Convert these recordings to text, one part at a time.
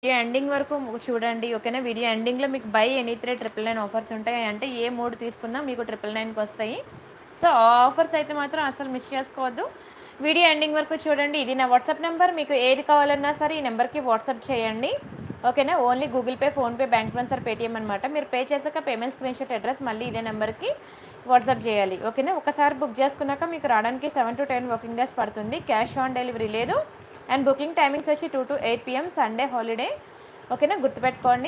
Video ending వరకు చూడండి ఓకేనా వీడియో ఎండింగ్లో మీకు buy any three triple nine offers ఉంటాయి అంటే ఏ మూడు తీసుకున్నా మీకు ట్రిపుల్ నైన్కి వస్తాయి సో ఆ ఆఫర్స్ అయితే మాత్రం అసలు మిస్ చేసుకోవద్దు వీడియో ఎండింగ్ వరకు చూడండి ఇది నా వాట్సాప్ నెంబర్ మీకు ఏది కావాలన్నా సరే ఈ నెంబర్కి వాట్సాప్ చేయండి ఓకేనా only Google Pay PhonePe bank transfer Paytm అనమాట మీరు పే చేశాక పేమెంట్ స్క్రీన్ షాట్ అడ్రస్ మళ్ళీ ఇదే నెంబర్కి వాట్సాప్ చేయాలి ఓకేనా ఒకసారి బుక్ చేసుకున్నాక మీకు రావడానికి seven to ten working days పడుతుంది క్యాష్ ఆన్ డెలివరీ లేదు అండ్ బుకింగ్ టైమింగ్స్ వచ్చి two to eight PM Sunday holiday ఓకేనా గుర్తుపెట్టుకోండి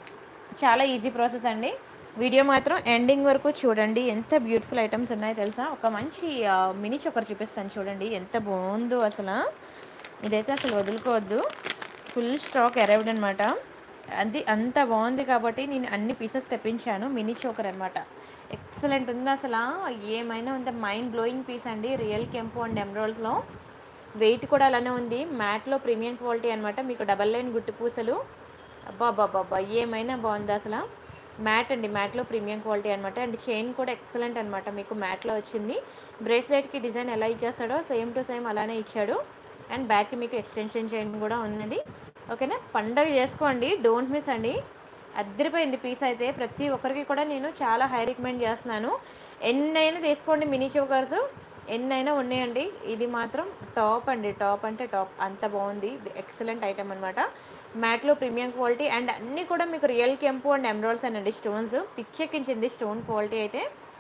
చాలా ఈజీ ప్రాసెస్ అండి వీడియో మాత్రం ఎండింగ్ వరకు చూడండి ఎంత బ్యూటిఫుల్ ఐటమ్స్ ఉన్నాయో తెలుసా ఒక మంచి మినీ చొక్కర్ చూపిస్తాను చూడండి ఎంత బాగుందో అసలు ఇదైతే అసలు వదులుకోవద్దు ఫుల్ స్టాక్ అరైవ్డ్ అనమాట అది అంత బాగుంది కాబట్టి నేను అన్ని పీసెస్ తెప్పించాను మినీ చోకర్ అనమాట ఎక్సలెంట్ ఉంది అసలు ఏమైనా ఉంది మైండ్ బ్లోయింగ్ పీస్ అండి రియల్ కెంపు అండ్ ఎమరాల్డ్స్లో వెయిట్ కూడా అలానే ఉంది మ్యాట్లో ప్రీమియం క్వాలిటీ అనమాట మీకు డబల్ లైన్ గుట్టు పూసలు అబ్బా అబ్బా అబ్బా ఏమైనా బాగుంది అసలు మ్యాట్ అండి మ్యాట్లో ప్రీమియం క్వాలిటీ అనమాట అండ్ చైన్ కూడా ఎక్సలెంట్ అనమాట మీకు మ్యాట్లో వచ్చింది బ్రేస్లెట్కి డిజైన్ ఎలా ఇచ్చేస్తాడో సేమ్ టు సేమ్ అలానే ఇచ్చాడు అండ్ బ్యాక్కి మీకు ఎక్స్టెన్షన్ చైన్ కూడా ఉన్నది ఓకేనా పండగ చేసుకోండి డోంట్ మిస్ అండి అద్దరిపోయింది పీస్ అయితే ప్రతి ఒక్కరికి కూడా నేను చాలా హై రికమెండ్ చేస్తున్నాను ఎన్నైనా తీసుకోండి మినీ చోకర్స్ ఎన్నైనా ఉన్నాయండి ఇది మాత్రం టాప్ అండి టాప్ అంటే టాప్ అంత బాగుంది ఎక్సలెంట్ ఐటమ్ అనమాట మ్యాట్లో ప్రీమియం క్వాలిటీ అండ్ అన్నీ కూడా మీకు రియల్ కెంపు అండ్ ఎమరాల్డ్స్ అండి స్టోన్స్ పిచ్చెక్కించింది స్టోన్ క్వాలిటీ అయితే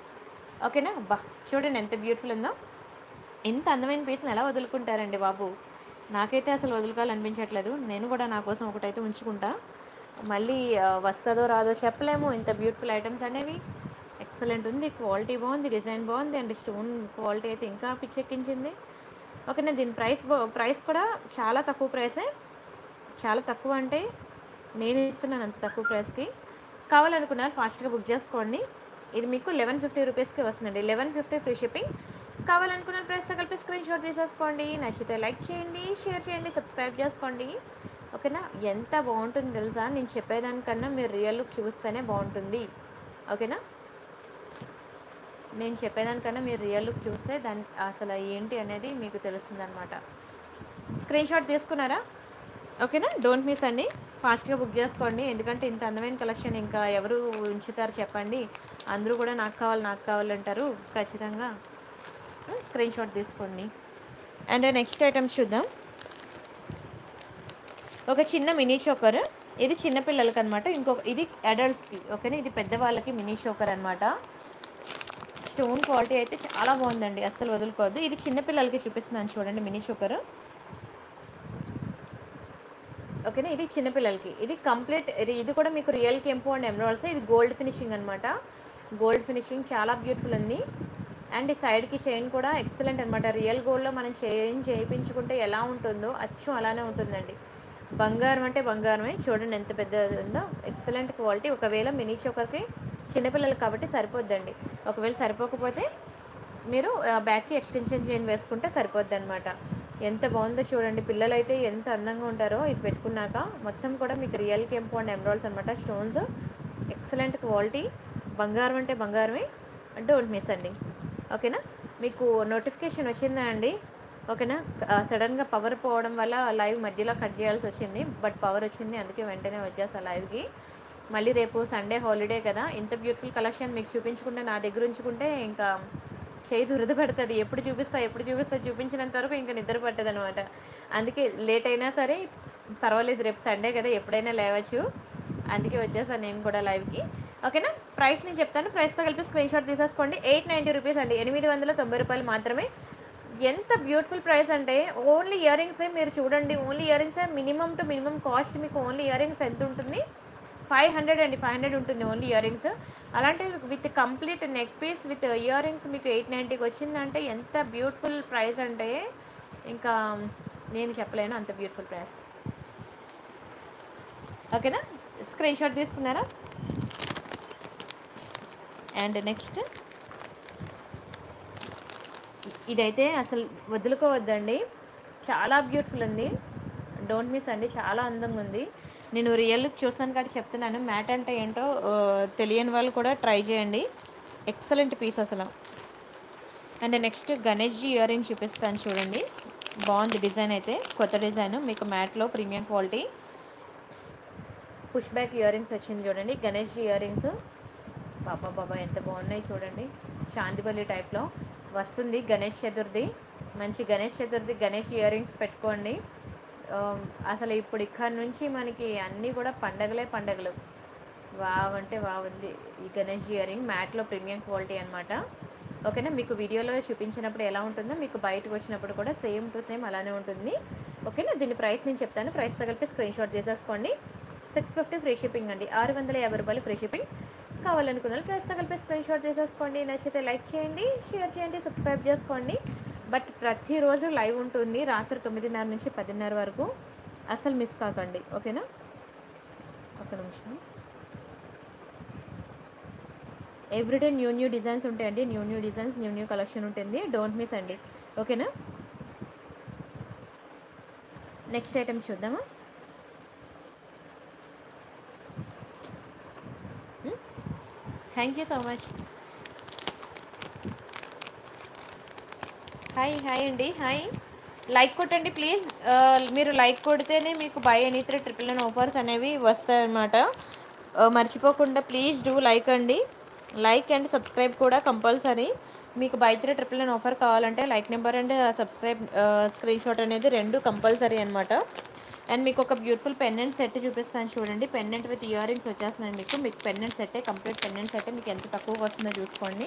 ఓకేనా అబ్బా చూడండి ఎంత బ్యూటిఫుల్ ఉందో ఇంత అందమైన పీస్ని ఎలా వదులుకుంటారండి బాబు నాకైతే అసలు వదులుకోవాలనిపించట్లేదు నేను కూడా నా కోసం ఒకటైతే ఉంచుకుంటా మళ్ళీ ఆ, వస్తుందో రాదో చెప్పలేము ఇంత బ్యూటిఫుల్ ఐటమ్స్ అనేవి ఎక్సలెంట్ ఉంది క్వాలిటీ బాగుంది డిజైన్ బాగుంది అండ్ స్టోన్ క్వాలిటీ అయితే ఇంకా పిచ్చెక్కించింది ఓకేనా దీని ప్రైస్ బా- ప్రైస్ కూడా చాలా తక్కువ ప్రైసే చాలా తక్కువ అంటే నేను ఇస్తున్నాను అంత తక్కువ ప్రైస్కి కావాలనుకున్నారు ఫాస్ట్గా బుక్ చేసుకోండి ఇది మీకు లెవెన్ ఫిఫ్టీ రూపీస్కి వస్తుందండి లెవెన్ ఫిఫ్టీ ఫ్రీ షిప్పింగ్ కావాలనుకున్న ప్రైస్తో కలిపి స్క్రీన్ షాట్ తీసేసుకోండి నచ్చితే లైక్ చేయండి షేర్ చేయండి సబ్స్క్రైబ్ చేసుకోండి ఓకేనా ఎంత బాగుంటుంది తెలుసా నేను చెప్పేదానికన్నా మీరు రియల్ లుక్ చూస్తేనే బాగుంటుంది ఓకేనా నేను చెప్పేదానికన్నా మీరు రియల్ లుక్ చూస్తే దాని అసలు ఏంటి అనేది మీకు తెలుస్తుంది అనమాట స్క్రీన్ షాట్ తీసుకున్నారా ఓకేనా డోంట్ మిస్ అండి ఫాస్ట్గా బుక్ చేసుకోండి ఎందుకంటే ఇంత అందమైన కలెక్షన్ ఇంకా ఎవరు ఉంచుతారు చెప్పండి అందరూ కూడా నాకు కావాలి నాకు కావాలంటారు ఖచ్చితంగా స్క్రీన్ షాట్ తీసుకోండి అండ్ నెక్స్ట్ ఐటమ్స్ చూద్దాం ఒక చిన్న మినీ చోకర్ ఇది చిన్న పిల్లలకి అనమాట ఇంకొక ఇది అడల్ట్స్కి ఓకేనా ఇది పెద్దవాళ్ళకి మినీ చోకర్ అనమాట స్టోన్ క్వాలిటీ అయితే చాలా బాగుందండి అస్సలు వదులుకోవద్దు ఇది చిన్న పిల్లలకి చూపిస్తున్నాను చూడండి మినీ చోకర్ ఓకేనా ఇది చిన్నపిల్లలకి ఇది కంప్లీట్ ఇది ఇది కూడా మీకు రియల్ కెంపు అండ్ ఎమరాల్డ్స్ ఇది గోల్డ్ ఫినిషింగ్ అనమాట గోల్డ్ ఫినిషింగ్ చాలా బ్యూటిఫుల్ ఉంది అండ్ ఈ సైడ్కి చైన్ కూడా ఎక్సలెంట్ అనమాట రియల్ గోల్డ్లో మనం చైన్ చేయించుకుంటే ఎలా ఉంటుందో అచ్చం అలానే ఉంటుందండి బంగారం అంటే బంగారమే చూడండి ఎంత పెద్ద ఉందో ఎక్సలెంట్ క్వాలిటీ ఒకవేళ మినీ చోకర్కి చిన్నపిల్లలు కాబట్టి సరిపోద్దండి ఒకవేళ సరిపోకపోతే మీరు ఆ, బ్యాక్కి ఎక్స్టెన్షన్ చైన్ వేసుకుంటే సరిపోద్ది అనమాట ఎంత బాగుందో చూడండి పిల్లలు అయితే ఎంత అందంగా ఉంటారో ఇది పెట్టుకున్నాక మొత్తం కూడా మీకు రియల్ కెంపు అండ్ ఎమరాల్డ్స్ అనమాట స్టోన్స్ ఎక్సలెంట్ క్వాలిటీ బంగారం అంటే బంగారమే డోంట్ మిస్ అండి ఓకేనా మీకు నోటిఫికేషన్ వచ్చిందా అండి ఓకేనా సడన్గా పవర్ పోవడం వల్ల లైవ్ మధ్యలో కట్ చేయాల్సి వచ్చింది బట్ పవర్ వచ్చింది అందుకే వెంటనే వచ్చేసా లైవ్కి మళ్ళీ రేపు సండే హాలిడే కదా ఇంత బ్యూటిఫుల్ కలెక్షన్ మీకు చూపించుకుంటే నా దగ్గర ఉంచుకుంటే ఇంకా చేయి దురద పెడుతుంది ఎప్పుడు చూపిస్తా ఎప్పుడు చూపిస్తా చూపించినంత వరకు ఇంకా నిద్ర పట్టదు అనమాట అందుకే లేట్ అయినా సరే పర్వాలేదు రేపు సండే కదా ఎప్పుడైనా లేవచ్చు అందుకే వచ్చేసాను నేను కూడా లైవ్కి ఓకేనా ప్రైస్ నేను చెప్తాను ప్రైస్తో కలిపి స్క్రీన్ షాట్ తీసేసుకోండి ఎయిట్ నైంటీ రూపీస్ అండి ఎనిమిది వందల తొంభై రూపాయలు మాత్రమే ఎంత బ్యూటిఫుల్ ప్రైస్ అంటే ఓన్లీ ఇయర్ రింగ్సే మీరు చూడండి ఓన్లీ ఇయర్ రింగ్సే మినిమం టు మినిమం కాస్ట్ మీకు ఓన్లీ ఇయర్ రింగ్స్ ఎంత ఉంటుంది ఫైవ్ హండ్రెడ్ అండి ఫైవ్ హండ్రెడ్ ఉంటుంది ఓన్లీ ఇయర్ రింగ్స్ అలాంటి with complete neck piece with earrings మీకు ఎయిట్ నైంటీకి వచ్చిందంటే ఎంత బ్యూటిఫుల్ ప్రైస్ అంటే ఇంకా నేను చెప్పలేను అంత బ్యూటిఫుల్ ప్రైస్ ఓకేనా స్క్రీన్ షాట్ తీసుకున్నారా అండ్ నెక్స్ట్ ఇదైతే అసలు వదులుకోవద్దండి చాలా బ్యూటిఫుల్ ఉంది డోంట్ మిస్ అండి చాలా అందంగా ఉంది నేను రియల్ లుక్ చూసాను కాబట్టి చెప్తున్నాను మ్యాట్ అంటే ఏంటో ఆ, తెలియని వాళ్ళు కూడా ట్రై చేయండి ఎక్సలెంట్ పీస్ అసలు and next Ganesh ji earring చూపిస్తాను చూడండి బాగుంది డిజైన్ అయితే కొత్త డిజైన్ మీకు మ్యాట్లో premium quality push back earrings వచ్చింది చూడండి గణేష్ ఇయర్ రింగ్స్ బాబా బాబా ఎంత బాగున్నాయి చూడండి చాందిపల్లి టైప్లో వస్తుంది గణేష్ చతుర్థి మంచి గణేష్ చతుర్థి గణేష్ ఇయర్ రింగ్స్ పెట్టుకోండి ఆ, అసలు ఇప్పుడు ఇక్కడ నుంచి మనకి అన్నీ కూడా పండగలే పండగలు వావ్ అంటే వావ్ ఉంది ఈ గణేష్ ఇయర్ రింగ్ మ్యాట్లో ప్రీమియం క్వాలిటీ అనమాట ఓకేనా మీకు వీడియోలో చూపించినప్పుడు ఎలా ఉంటుందో మీకు బయటకు వచ్చినప్పుడు కూడా సేమ్ టు సేమ్ అలానే ఉంటుంది ఓకేనా దీని ప్రైస్ నేను చెప్తాను ప్రైస్తో కలిపి స్క్రీన్ షాట్ చేసేసుకోండి సిక్స్ ఫిఫ్టీ ఫ్రీ షిప్పింగ్ అండి ఆరు వందల యాభై రూపాయలు ఫ్రీ షిప్పింగ్ కావాలనుకున్న వాళ్ళు ప్రైస్తో కలిపి స్క్రీన్ షాట్ చేసేసుకోండి నచ్చితే లైక్ చేయండి షేర్ చేయండి సబ్స్క్రైబ్ చేసుకోండి బట్ ప్రతిరోజు లైవ్ ఉంటుంది రాత్రి తొమ్మిదిన్నర నుంచి పదిన్నర వరకు అసలు మిస్ కాకండి ఓకేనా ఒక నిమిషం ఎవ్రీడే న్యూ న్యూ డిజైన్స్ ఉంటాయండి new new designs new new collection ఉంటుంది డోంట్ మిస్ అండి ఓకేనా నెక్స్ట్ ఐటమ్ చూద్దామా thank you so much hi hi అండి హాయ్ లైక్ కొట్టండి ప్లీజ్ మీరు లైక్ కొడితేనే మీకు buy any three triple nine offers అనేవి వస్తాయన్నమాట ఆ, మర్చిపోకుండా ప్లీజ్ డూ లైక్ అండి లైక్ అండ్ సబ్స్క్రైబ్ కూడా కంపల్సరీ మీకు buy three triple nine offer కావాలంటే like number and subscribe screen shot అనేది రెండు కంపల్సరీ అనమాట అండ్ మీకు ఒక బ్యూటిఫుల్ పెండెంట్ సెట్ చూపిస్తాను చూడండి పెండెంట్ విత్ ఇయర్ రింగ్స్ వచ్చేస్తున్నాయి మీకు మీకు పెండెంట్ సెట్టే కంప్లీట్ పెండెంట్ సెట్టే మీకు ఎంత తక్కువగా వస్తుందో చూసుకోండి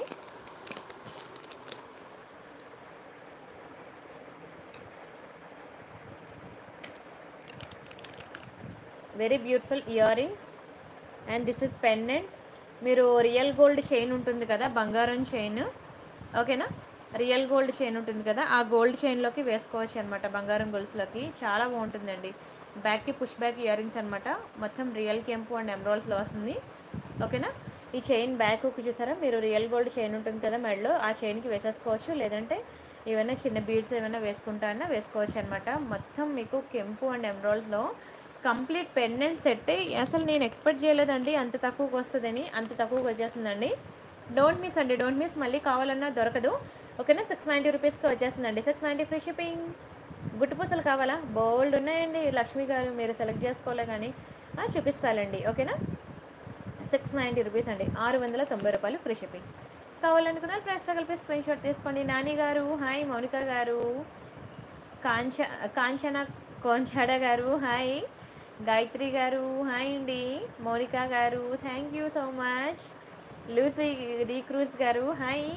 very beautiful earrings and this is pendant మీరు రియల్ గోల్డ్ చైన్ ఉంటుంది కదా బంగారం చైన్ ఓకేనా రియల్ గోల్డ్ చైన్ ఉంటుంది కదా ఆ గోల్డ్ చైన్లోకి వేసుకోవచ్చు అనమాట బంగారం గొలుసులోకి చాలా బాగుంటుందండి బ్యాక్కి పుష్ బ్యాక్ ఇయర్ రింగ్స్ అనమాట మొత్తం రియల్ కెంపు అండ్ ఎమరాల్స్లో వస్తుంది ఓకేనా ఈ చైన్ బ్యాక్ చూసారా మీరు రియల్ గోల్డ్ చైన్ ఉంటుంది కదా మెడలో ఆ చైన్కి వేసేసుకోవచ్చు లేదంటే ఏమైనా చిన్న బీడ్స్ ఏమైనా వేసుకుంటారన్నా వేసుకోవచ్చు అనమాట మొత్తం మీకు కెంపు అండ్ ఎమరాల్స్లో కంప్లీట్ పెండెంట్ సెట్ అసలు నేను ఎక్స్పెక్ట్ చేయలేదండి అంత తక్కువకి వస్తుందని అంత తక్కువకి వచ్చేస్తుందండి డోంట్ మిస్ అండి డోంట్ మిస్ మళ్ళీ కావాలన్నా దొరకదు ఓకేనా సిక్స్ నైంటీ రూపీస్కి వచ్చేస్తుందండి సిక్స్ నైంటీ ఫ్రీ షిప్పింగ్ గుట్టుపూసలు కావాలా బోల్డ్ ఉన్నాయండి లక్ష్మి గారు మీరు సెలెక్ట్ చేసుకోలే కానీ ఆ, చూపిస్తాలండి ఓకేనా సిక్స్ నైంటీ రూపీస్ అండి ఆరు వందల తొంభై రూపాయలు ఫ్రీ షిప్పింగ్ కావాలనుకున్న ప్రైస్తో కలిపి స్క్రీన్ షాట్ తీసుకోండి నాని గారు హాయ్ మౌనిక గారు కాంచ కాంచన కోంచాడ గారు హాయ్ గాయత్రి గారు హాయ్ అండి మౌనిక గారు thank you so much Lucy రీ క్రూజ్ గారు హాయ్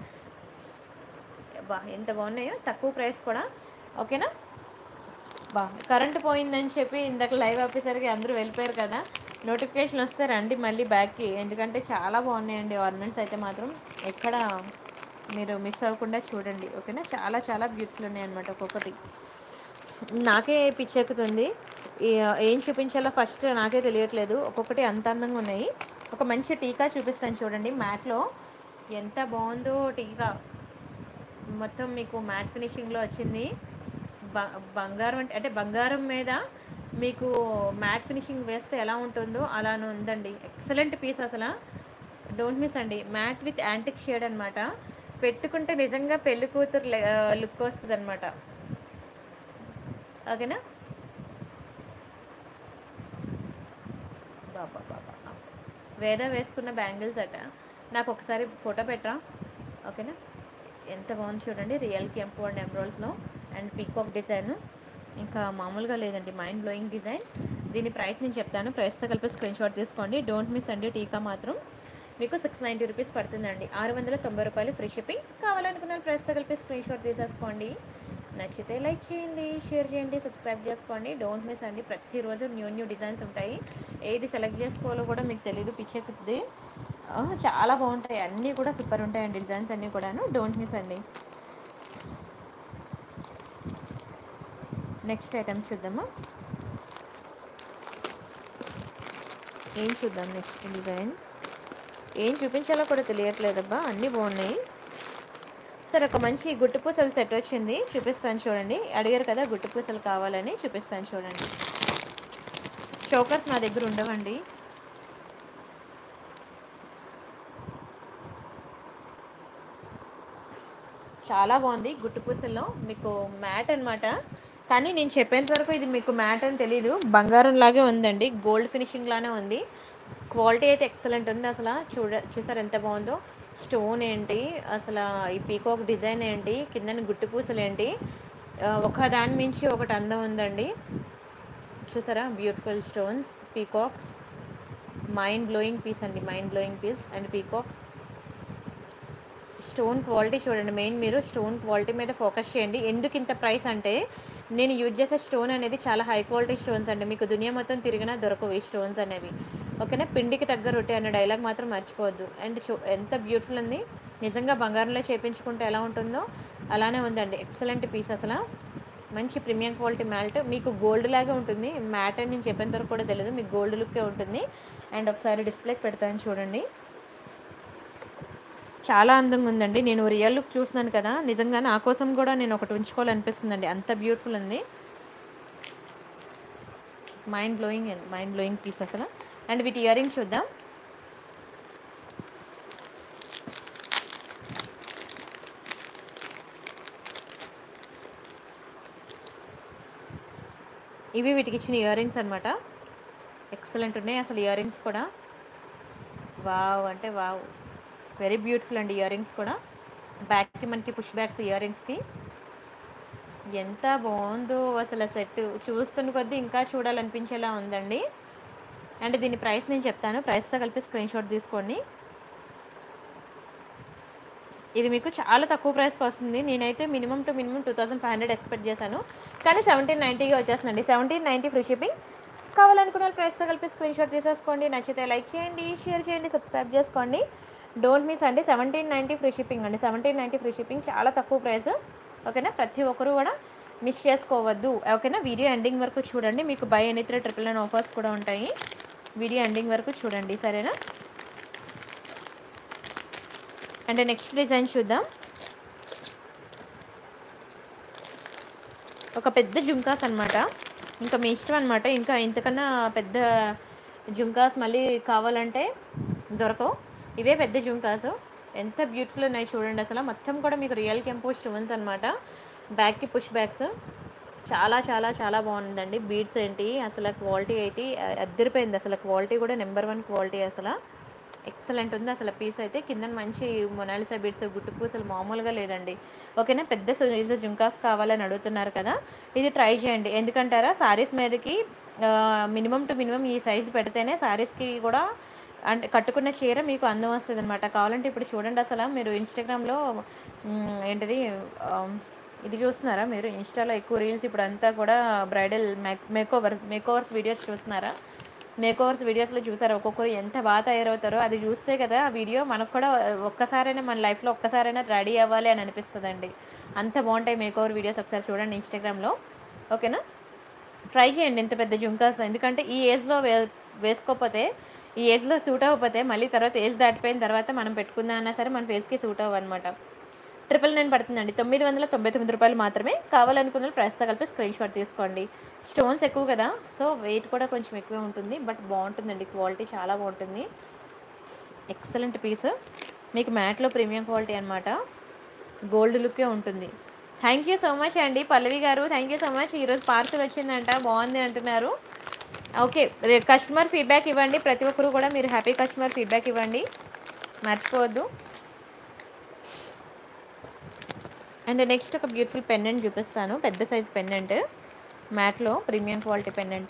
బా ఎంత బాగున్నాయో తక్కువ ప్రైస్ కూడా ఓకేనా బా కరెంట్ పోయిందని చెప్పి ఇందాక లైవ్ ఆపేసరికి అందరూ వెళ్ళిపోయారు కదా నోటిఫికేషన్ వస్తే రండి మళ్ళీ బ్యాక్కి ఎందుకంటే చాలా బాగున్నాయండి ఆర్నమెంట్స్ అయితే మాత్రం ఎక్కడ మీరు మిస్ అవ్వకుండా చూడండి ఓకేనా చాలా చాలా బ్యూటిఫుల్ ఉన్నాయి అనమాట ఒక్కొక్కటి నాకే పిచ్చెక్కుతుంది ఈ- ఏం చూపించాలో ఫస్ట్ నాకే తెలియట్లేదు ఒక్కొక్కటి అంత అందంగా ఉన్నాయి ఒక మంచి టీకా చూపిస్తాను చూడండి మ్యాట్లో ఎంత బాగుందో టీకా మొత్తం మీకు మ్యాట్ ఫినిషింగ్లో వచ్చింది బ- బంగారం అంటే అంటే బంగారం మీద మీకు మ్యాట్ ఫినిషింగ్ వేస్తే ఎలా ఉంటుందో అలానే ఉందండి ఎక్సలెంట్ పీస్ అసలు డోంట్ మిస్ అండి మ్యాట్ విత్ యాంటిక్ షేడ్ అనమాట పెట్టుకుంటే నిజంగా పెళ్లి కూతురు లుక్ వస్తుంది అనమాట ఓకేనా బాబా బాబా వేద వేసుకున్న బ్యాంగిల్స్ అట నాకు ఒకసారి ఫోటో పెట్టరా ఓకేనా ఎంత బాగుంది చూడండి రియల్ కెంపు అండ్ ఎమరాల్స్లో అండ్ పీకాక్ డిజైన్ ఇంకా మామూలుగా లేదండి మైండ్ బ్లోయింగ్ డిజైన్ దీని ప్రైస్ నేను చెప్తాను ప్రైస్తో కలిపి స్క్రీన్ షాట్ తీసుకోండి డోంట్ మిస్ అండి టీకా మాత్రం మీకు సిక్స్ నైంటీ రూపీస్ పడుతుందండి ఆరు వందల తొంభై రూపాయలు ఫ్రీ షిప్పింగ్ కావాలనుకున్న ప్రైస్తో కలిపి స్క్రీన్ షాట్ తీసేసుకోండి నచ్చితే లైక్ చేయండి షేర్ చేయండి సబ్స్క్రైబ్ చేసుకోండి డోంట్ మిస్ అండి ప్రతిరోజు న్యూ న్యూ డిజైన్స్ ఉంటాయి ఏది సెలెక్ట్ చేసుకోవాలో కూడా మీకు తెలియదు పిచ్చెక్కుద్ది ఆ, చాలా బాగుంటాయి అన్నీ కూడా సూపర్ ఉంటాయండి డిజైన్స్ అన్నీ కూడాను డోంట్ మిస్ అండి నెక్స్ట్ ఐటమ్ చూద్దామా ఏం చూద్దాం నెక్స్ట్ డిజైన్ ఏం చూపించాలో కూడా తెలియట్లేదబ్బా అన్నీ బాగున్నాయి సరే ఒక మంచి గుట్టు పూసల సెట్ వచ్చింది చూపిస్తాను చూడండి అడిగారు కదా గుట్టు పూసలు కావాలని చూపిస్తాను చూడండి చోకర్స్ నా దగ్గర ఉండవండి చాలా బాగుంది గుట్టు పూసల్లో మీకు మ్యాట్ అనమాట కానీ నేను చెప్పేంత వరకు ఇది మీకు మ్యాట్ అని తెలీదు బంగారం లాగే ఉందండి గోల్డ్ ఫినిషింగ్ లానే ఉంది క్వాలిటీ అయితే ఎక్సలెంట్ ఉంది అసలు చూడ చూసారు ఎంత బాగుందో స్టోన్ ఏంటి అసలు ఈ పీకాక్ డిజైన్ ఏంటి కింద గుట్టు పూసలు ఏంటి ఆ, ఒక దాని మించి ఒకటి అందం ఉందండి చూసారా beautiful stones peacocks mind blowing piece అండి mind blowing piece and peacocks stone quality చూడండి మెయిన్ మీరు స్టోన్ క్వాలిటీ మీద ఫోకస్ చేయండి ఎందుకు ఇంత ప్రైస్ అంటే నేను యూజ్ చేసే స్టోన్ అనేది చాలా హై క్వాలిటీ స్టోన్స్ అండి మీకు దునియా మొత్తం తిరిగినా దొరకవు ఈ స్టోన్స్ అనేవి ఓకేనా పిండికి తగ్గ రొట్టె అనే డైలాగ్ మాత్రం మర్చిపోవద్దు అండ్ చూ ఎంత బ్యూటిఫుల్ ఉంది నిజంగా బంగారంలో చేపించుకుంటే ఎలా ఉంటుందో అలానే ఉందండి ఎక్సలెంట్ పీస్ అసలు మంచి ప్రీమియం క్వాలిటీ మ్యాట్ మీకు గోల్డ్ లాగే ఉంటుంది మ్యాట్ అని నేను చెప్పేంత వరకు కూడా తెలియదు మీకు గోల్డ్ లుక్కే ఉంటుంది అండ్ ఒకసారి డిస్ప్లేకి పెడతాను చూడండి చాలా అందంగా ఉందండి నేను రియల్ లుక్ చూస్తున్నాను కదా నిజంగా నా కోసం కూడా నేను ఒకటి ఉంచుకోవాలనిపిస్తుందండి అంత బ్యూటిఫుల్ ఉంది మైండ్ బ్లోయింగ్ అండి మైండ్ బ్లోయింగ్ పీస్ అసలు అండ్ వీటి ఇయర్ రింగ్స్ చూద్దాం ఇవి వీటికి ఇచ్చిన ఇయర్ రింగ్స్ అనమాట ఎక్సలెంట్ ఉన్నాయి అసలు ఇయర్ రింగ్స్ కూడా వావ్ అంటే వావ్ వెరీ బ్యూటిఫుల్ అండి ఇయర్ రింగ్స్ కూడా బ్యాక్కి మనకి పుష్ బ్యాక్స్ ఇయర్ రింగ్స్కి ఎంత బాగుందో అసలు సెట్ చూస్తున్న కొద్దీ ఇంకా చూడాలనిపించేలా ఉందండి అండ్ దీని ప్రైస్ నేను చెప్తాను ప్రైస్తో కలిపి స్క్రీన్ షాట్ తీసుకోండి ఇది మీకు చాలా తక్కువ ప్రైస్కి వస్తుంది నేనైతే minimum to minimum two thousand five hundred expect చేశాను కానీ సెవెంటీన్ నైంటీగా వచ్చేస్తుందండి సెవెంటీన్ నైంటీ ఫ్రీ షిప్పింగ్ కావాలనుకున్న వాళ్ళు ప్రైస్తో కలిపి స్క్రీన్ షాట్ తీసేసుకోండి నచ్చితే లైక్ చేయండి షేర్ చేయండి సబ్స్క్రైబ్ చేసుకోండి డోంట్ మిస్ అండి సెవెంటీన్ నైంటీ ఫ్రీ షిప్పింగ్ అండి సెవెంటీన్ నైంటీ ఫ్రీ షిప్పింగ్ చాలా తక్కువ ప్రైస్ ఓకేనా ప్రతి ఒక్కరు కూడా మిస్ చేసుకోవద్దు ఓకేనా వీడియో ఎండింగ్ వరకు చూడండి మీకు buy any three triple nine offers కూడా ఉంటాయి వీడియో ఎండింగ్ వరకు చూడండి సరేనా అండ్ నెక్స్ట్ డిజైన్ చూద్దాం ఒక పెద్ద జుంకాస్ అన్నమాట ఇంకా మీ ఇష్టం అనమాట ఇంకా ఇంతకన్నా పెద్ద జుంకాస్ మళ్ళీ కావాలంటే దొరకవు ఇవే పెద్ద జుంకాస్ ఎంత బ్యూటిఫుల్ ఉన్నాయి చూడండి అసలు మొత్తం కూడా మీకు రియల్ కెంపో స్టోన్స్ అనమాట బ్యాక్కి పుష్ బ్యాక్స్ చాలా చాలా చాలా బాగుందండి బీడ్స్ ఏంటి అసలు క్వాలిటీ ఏంటి అద్దరిపోయింది అసలు క్వాలిటీ కూడా నెంబర్ వన్ క్వాలిటీ అసలు ఎక్సలెంట్ ఉంది అసలు పీస్ అయితే కింద మంచి మొనాలిసా బీడ్స్ గుట్టు పూసలు మామూలుగా లేదండి ఓకేనా పెద్ద సైజు జుంకాస్ కావాలని అడుగుతున్నారు కదా ఇది ట్రై చేయండి ఎందుకంటారా సారీస్ మీదకి మినిమం టు మినిమం ఈ సైజు పెడితేనే సారీస్కి కూడా అంటే కట్టుకున్న చీర మీకు అందం వస్తుంది అనమాట కావాలంటే ఇప్పుడు చూడండి అసలు మీరు ఇన్స్టాగ్రామ్లో మ్, ఏంటిది ఆ, ఇది చూస్తున్నారా మీరు ఇన్స్టాలో ఎక్కువ రీల్స్ ఇప్పుడు అంతా కూడా bridal make makeover makeovers videos చూస్తున్నారా మేకోవర్స్ వీడియోస్లో చూసారు ఒక్కొక్కరు ఎంత బాగా తయారవుతారో అది చూస్తే కదా ఆ వీడియో మనకు కూడా ఒక్కసారైనా మన లైఫ్లో ఒక్కసారైనా రెడీ అవ్వాలి అని అనిపిస్తుందండి అంత బాగుంటాయి మేకోవర్ వీడియోస్ ఒకసారి చూడండి ఇన్స్టాగ్రామ్లో ఓకేనా ట్రై చేయండి ఇంత పెద్ద జుంకాస్ ఎందుకంటే ఈ ఏజ్లో వే వేసుకోకపోతే ఈ ఏజ్లో సూట్ అవ్వకపోతే మళ్ళీ తర్వాత ఏజ్ దాటిపోయిన తర్వాత మనం పెట్టుకుందాం అన్నా సరే మన ఫేస్కి సూట్ అవ్వనమాట ట్రిపుల్ నైన్ పడుతుందండి తొమ్మిది వందల తొంభై తొమ్మిది రూపాయలు మాత్రమే కావాలనుకున్న ప్రైస్తో కలిపి స్క్రీన్ షాట్ తీసుకోండి స్టోన్స్ ఎక్కువ కదా సో వెయిట్ కూడా కొంచెం ఎక్కువే ఉంటుంది బట్ బాగుంటుందండి క్వాలిటీ చాలా బాగుంటుంది ఎక్సలెంట్ పీస్ మీకు మ్యాట్లో ప్రీమియం క్వాలిటీ అనమాట గోల్డ్ లుక్కే ఉంటుంది థ్యాంక్ యూ సో మచ్ అండి పల్లవి గారు థ్యాంక్ యూ సో మచ్ ఈరోజు పార్సల్ వచ్చిందంట బాగుంది అంటున్నారు ఓకే రే- కస్టమర్ ఫీడ్బ్యాక్ ఇవ్వండి ప్రతి ఒక్కరు కూడా మీరు హ్యాపీ కస్టమర్ ఫీడ్బ్యాక్ ఇవ్వండి మర్చిపోవద్దు అండ్ నెక్స్ట్ ఒక బ్యూటిఫుల్ పెండెంట్ చూపిస్తాను పెద్ద సైజ్ పెండెంట్ మ్యాట్లో premium quality pendant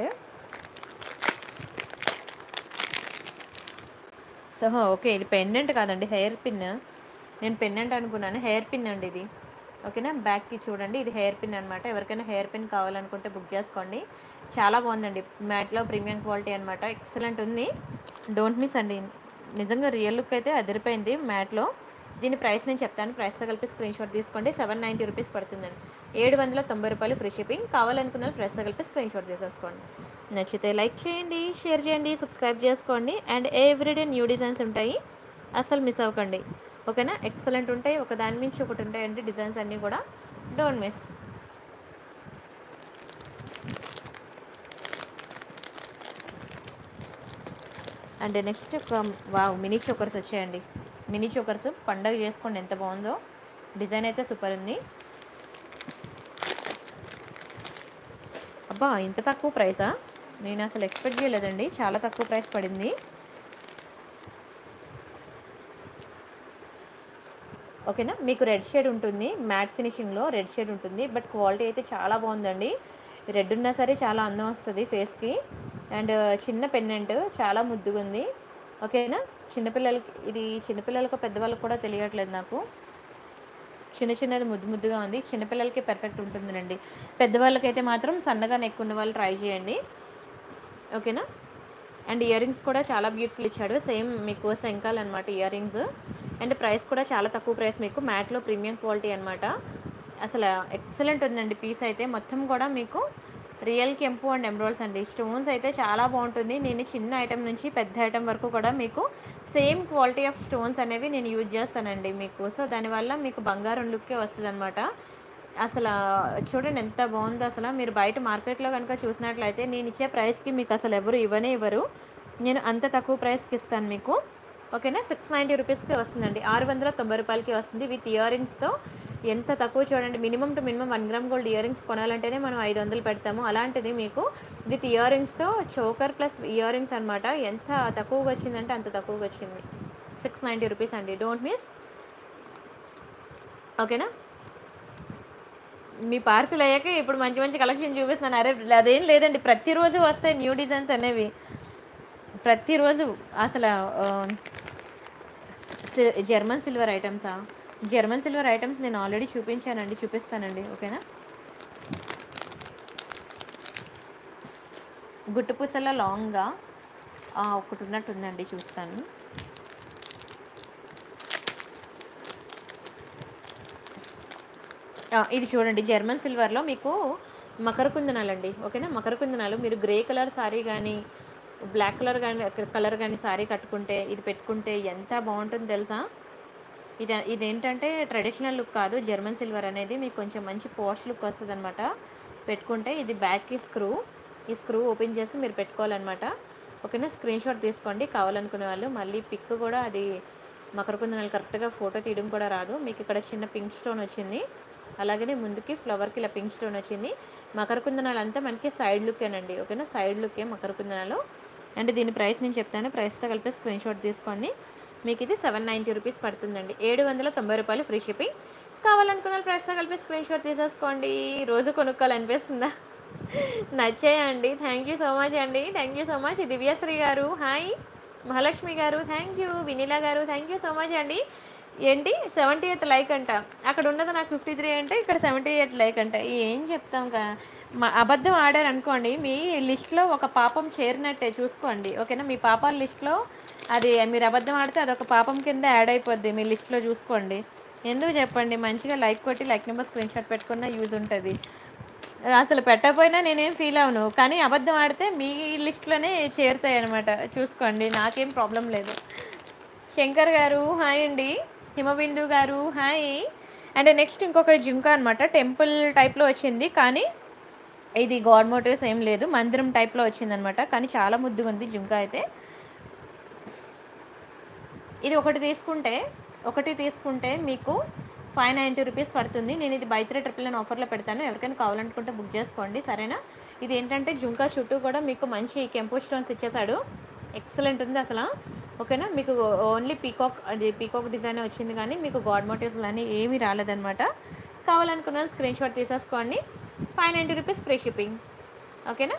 so okay ఇది పెండెంట్ కాదండి హెయిర్ పిన్ నేను పెండెంట్ అనుకున్నాను హెయిర్ పిన్ అండి ఇది ఓకేనా బ్యాక్కి చూడండి ఇది హెయిర్ పిన్ అనమాట ఎవరికైనా హెయిర్ పిన్ కావాలనుకుంటే బుక్ చేసుకోండి చాలా బాగుందండి మ్యాట్లో ప్రీమియం క్వాలిటీ అనమాట ఎక్సలెంట్ ఉంది డోంట్ మిస్ అండి నిజంగా రియల్ లుక్ అయితే అదిరిపోయింది మ్యాట్లో దీని ప్రైస్ నేను చెప్తాను ప్రైస్తో కలిపి స్క్రీన్ షాట్ తీసుకోండి సెవెన్ నైంటీ రూపీస్ పడుతుందండి ఏడు వందల తొంభై రూపాయలు ఫ్రీ షిప్పింగ్ కావాలనుకున్న వాళ్ళు ప్రైస్తో కలిపి స్క్రీన్ షాట్ తీసేసుకోండి నచ్చితే లైక్ చేయండి షేర్ చేయండి సబ్స్క్రైబ్ చేసుకోండి అండ్ ఎవ్రీడే న్యూ డిజైన్స్ ఉంటాయి అసలు మిస్ అవ్వకండి ఓకేనా ఎక్సలెంట్ ఉంటాయి ఒక దాని మించి ఒకటి ఉంటాయండి డిజైన్స్ అన్నీ కూడా డోంట్ మిస్ అండ్ నెక్స్ట్ ఒక వావ్ మినీ చోకర్స్ వచ్చాయండి మినీ చోకర్స్ పండగ చేసుకోండి ఎంత బాగుందో డిజైన్ అయితే సూపర్ ఉంది అబ్బా ఇంత తక్కువ ప్రైసా నేను అసలు ఎక్స్పెక్ట్ చేయలేదండి చాలా తక్కువ ప్రైస్ పడింది ఓకేనా మీకు రెడ్ షేడ్ ఉంటుంది మ్యాట్ ఫినిషింగ్లో రెడ్ షేడ్ ఉంటుంది బట్ క్వాలిటీ అయితే చాలా బాగుందండి రెడ్ ఉన్నా సరే చాలా అందం వస్తుంది ఫేస్కి అండ్ చిన్న పెన్నెంట్ చాలా ముద్దుగా ఉంది ఓకేనా చిన్నపిల్లలకి ఇది చిన్నపిల్లలకు పెద్దవాళ్ళకి కూడా తెలియట్లేదు నాకు చిన్న చిన్నది ముద్దు ముద్దుగా ఉంది చిన్నపిల్లలకి పర్ఫెక్ట్ ఉంటుందండి పెద్దవాళ్ళకైతే మాత్రం సన్నగా నెక్ ఉన్న వాళ్ళు ట్రై చేయండి ఓకేనా అండ్ ఇయర్ రింగ్స్ కూడా చాలా బ్యూటిఫుల్ ఇచ్చాడు సేమ్ మీకు శంకాల్ అనమాట ఇయర్ రింగ్స్ అండ్ ప్రైస్ కూడా చాలా తక్కువ ప్రైస్ మీకు మ్యాట్లో ప్రీమియం క్వాలిటీ అనమాట అసలు ఎక్సలెంట్ ఉందండి పీస్ అయితే మొత్తం కూడా మీకు రియల్ కెంపు అండ్ ఎమ్రోల్స్ అండి స్టోన్స్ అయితే చాలా బాగుంటుంది నేను చిన్న ఐటెం నుంచి పెద్ద ఐటెం వరకు కూడా మీకు సేమ్ క్వాలిటీ ఆఫ్ స్టోన్స్ అనేవి నేను యూజ్ చేస్తానండి మీకు సో దానివల్ల మీకు బంగారం లుక్కే వస్తుంది అనమాట అసలు చూడండి ఎంత బాగుందో అసలు మీరు బయట మార్కెట్లో కనుక చూసినట్లయితే నేను ఇచ్చే ప్రైస్కి మీకు అసలు ఎవరు ఇవ్వనే ఇవ్వరు నేను అంత తక్కువ ప్రైస్కి ఇస్తాను మీకు ఓకేనా సిక్స్ నైంటీ రూపీస్కి వస్తుందండి ఆరు వందల తొంభై రూపాయలకి వస్తుంది విత్ ఇయర్ రింగ్స్తో ఎంత తక్కువ చూడండి minimum to minimum one gram gold ear rings కొనాలంటేనే మనం ఐదు వందలు పెడతాము అలాంటిది మీకు విత్ ఇయర్ రింగ్స్తో చోకర్ ప్లస్ ఇయర్ రింగ్స్ అనమాట ఎంత తక్కువగా వచ్చిందంటే అంత తక్కువగా వచ్చింది సిక్స్ నైంటీ రూపీస్ అండి డోంట్ మిస్ ఓకేనా మీ పార్సిల్ అయ్యాక ఇప్పుడు మంచి మంచి కలెక్షన్ చూపిస్తాను అరే అదేం లేదండి ప్రతిరోజు వస్తాయి న్యూ డిజైన్స్ అనేవి ప్రతిరోజు అసలు ఆ, సి- జర్మన్ సిల్వర్ ఐటమ్సా జర్మన్ సిల్వర్ ఐటమ్స్ నేను ఆల్రెడీ చూపించానండి చూపిస్తానండి ఓకేనా గుట్టు పూసల లాంగ్గా ఆ, ఒకటి ఉన్నట్టుందండి చూస్తాను ఆ, ఇది చూడండి జర్మన్ సిల్వర్లో మీకు మకర కుందనాలండి ఓకేనా మకర కుందనాలు మీరు గ్రే కలర్ సారీ కానీ బ్లాక్ కలర్ కానీ కలర్ కానీ సారీ కట్టుకుంటే ఇది పెట్టుకుంటే ఎంత బాగుంటుందో తెలుసా ఇది ఇదేంటంటే ట్రెడిషనల్ లుక్ కాదు జర్మన్ సిల్వర్ అనేది మీకు కొంచెం మంచి పోష్ లుక్ వస్తుంది అనమాట పెట్టుకుంటే ఇది బ్యాక్కి స్క్రూ ఈ స్క్రూ ఓపెన్ చేసి మీరు పెట్టుకోవాలన్నమాట ఓకేనా స్క్రీన్ షాట్ తీసుకోండి కావాలనుకునే వాళ్ళు మళ్ళీ పిక్ కూడా అది మకర కుందనాలు కరెక్ట్గా ఫోటో తీయడం కూడా రాదు మీకు ఇక్కడ చిన్న పింక్ స్టోన్ వచ్చింది అలాగనే ముందుకి ఫ్లవర్కి ఇలా పింక్ స్టోన్ వచ్చింది మకర కుందనాలు అంతా మనకి సైడ్ లుక్కేనండి ఓకేనా సైడ్ లుక్కే మకర కుందనాలు అండ్ దీని ప్రైస్ నేను చెప్తాను ప్రైస్తో కలిపి స్క్రీన్ షాట్ తీసుకోండి మీకు ఇది సెవెన్ నైంటీ రూపీస్ పడుతుందండి ఏడు వందల తొంభై రూపాయలు ఫ్రీ షిప్పింగ్ కావాలనుకున్న ప్రైస్తో కలిపి స్క్రీన్ షాట్ తీసేసుకోండి రోజు కొనుక్కోవాలనిపిస్తుందా నచ్చాయండి థ్యాంక్ యూ సో మచ్ అండి thank you so much Divyasri గారు హాయ్ మహాలక్ష్మి గారు థ్యాంక్ యూ వినీలా గారు థ్యాంక్ యూ సో మచ్ అండి ఏంటి సెవెంటీ ఎయిత్ లైక్ అంట అక్కడ ఉన్నది నాకు ఫిఫ్టీ త్రీ అంటే ఇక్కడ సెవెంటీ ఎయిత్ లైక్ అంట ఏం చెప్తాం కా మా అబద్ధం ఆడారు అనుకోండి మీ లిస్ట్లో ఒక పాపం చేరినట్టే చూసుకోండి ఓకేనా మీ పాపాల లిస్ట్లో అది మీరు అబద్ధం ఆడితే అదొక పాపం కింద యాడ్ అయిపోద్ది మీ లిస్ట్లో చూసుకోండి ఎందుకు చెప్పండి మంచిగా లైక్ కొట్టి లైక్ నెంబర్ స్క్రీన్ షాట్ పెట్టుకున్న యూజ్ ఉంటుంది అసలు పెట్టకపోయినా నేనేం ఫీల్ అవను కానీ అబద్ధం ఆడితే మీ లిస్ట్లోనే చేరుతాయి అనమాట చూసుకోండి నాకేం ప్రాబ్లం లేదు శంకర్ గారు హాయ్ అండి హిమబిందు గారు హాయ్ అండ్ నెక్స్ట్ ఇంకొకటి జింకా అనమాట టెంపుల్ టైప్లో వచ్చింది కానీ ఇది గాడ్ మోటివ్స్ ఏం లేదు మందిరం టైప్లో వచ్చిందనమాట కానీ చాలా ముద్దుగా ఉంది జింకా అయితే ఇది ఒకటి తీసుకుంటే ఒకటి తీసుకుంటే మీకు ఫైవ్ నైంటీ రూపీస్ పడుతుంది నేను ఇది బై త్రీ ట్రిపుల్ నైన్ ఆఫర్లో పెడతాను ఎవరికైనా కావాలనుకుంటే బుక్ చేసుకోండి సరేనా ఇది ఏంటంటే జుంకా చుట్టూ కూడా మీకు మంచి కెంపు స్టోన్స్ ఇచ్చేసాడు ఎక్సలెంట్ ఉంది అసలు ఓకేనా మీకు ఓన్లీ పీకాక్ అది పీకాక్ డిజైన్ వచ్చింది కానీ మీకు గాడ్ మోటివ్స్ అని ఏమీ రాలేదన్నమాట కావాలనుకున్న స్క్రీన్ షాట్ తీసేసుకోండి five ninety rupees free shipping ఓకేనా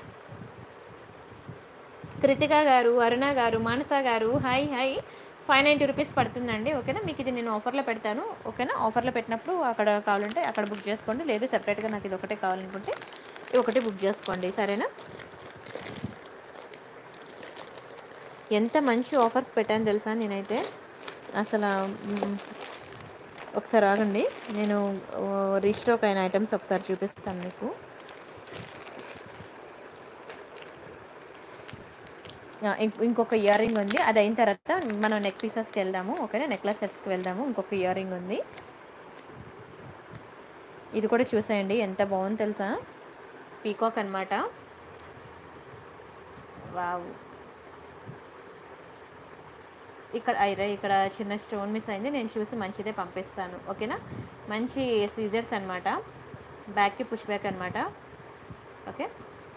కృతిక గారు అరుణ గారు మానస గారు hi hi five ninety rupees పడుతుందండి ఓకేనా మీకు ఇది నేను ఆఫర్లో పెడతాను ఓకేనా ఆఫర్లో పెట్టినప్పుడు అక్కడ కావాలంటే అక్కడ బుక్ చేసుకోండి లేదు సెపరేట్గా నాకు ఇది ఒకటే కావాలనుకుంటే ఇది ఒకటే బుక్ చేసుకోండి సరేనా ఎంత మంచి ఆఫర్స్ పెట్టాను తెలుసా నేనైతే అసలు మ్, ఒకసారి ఆగండి నేను రీస్టాక్ అయిన ఐటమ్స్ ఒకసారి చూపిస్తాను మీకు ఆ, ఇంక్- ఇంకొక ఇయర్ రింగ్ ఉంది అది అయిన తర్వాత మనం నెక్ పీసెస్కి వెళ్దాము ఓకేనా నెక్లెస్ సెట్స్కి వెళ్దాము ఇంకొక ఇయర్ రింగ్ ఉంది ఇది కూడా చూసేయండి ఎంత బాగుంది తెలుసా పీకాక్ అనమాట వావ్ ఇక్కడ ఐరా ఇక్కడ చిన్న స్టోన్ మిస్ అయింది నేను చూసి మంచిదే పంపిస్తాను ఓకేనా మంచి సీజర్స్ అనమాట బ్యాక్కి పుష్ బ్యాక్ అనమాట ఓకే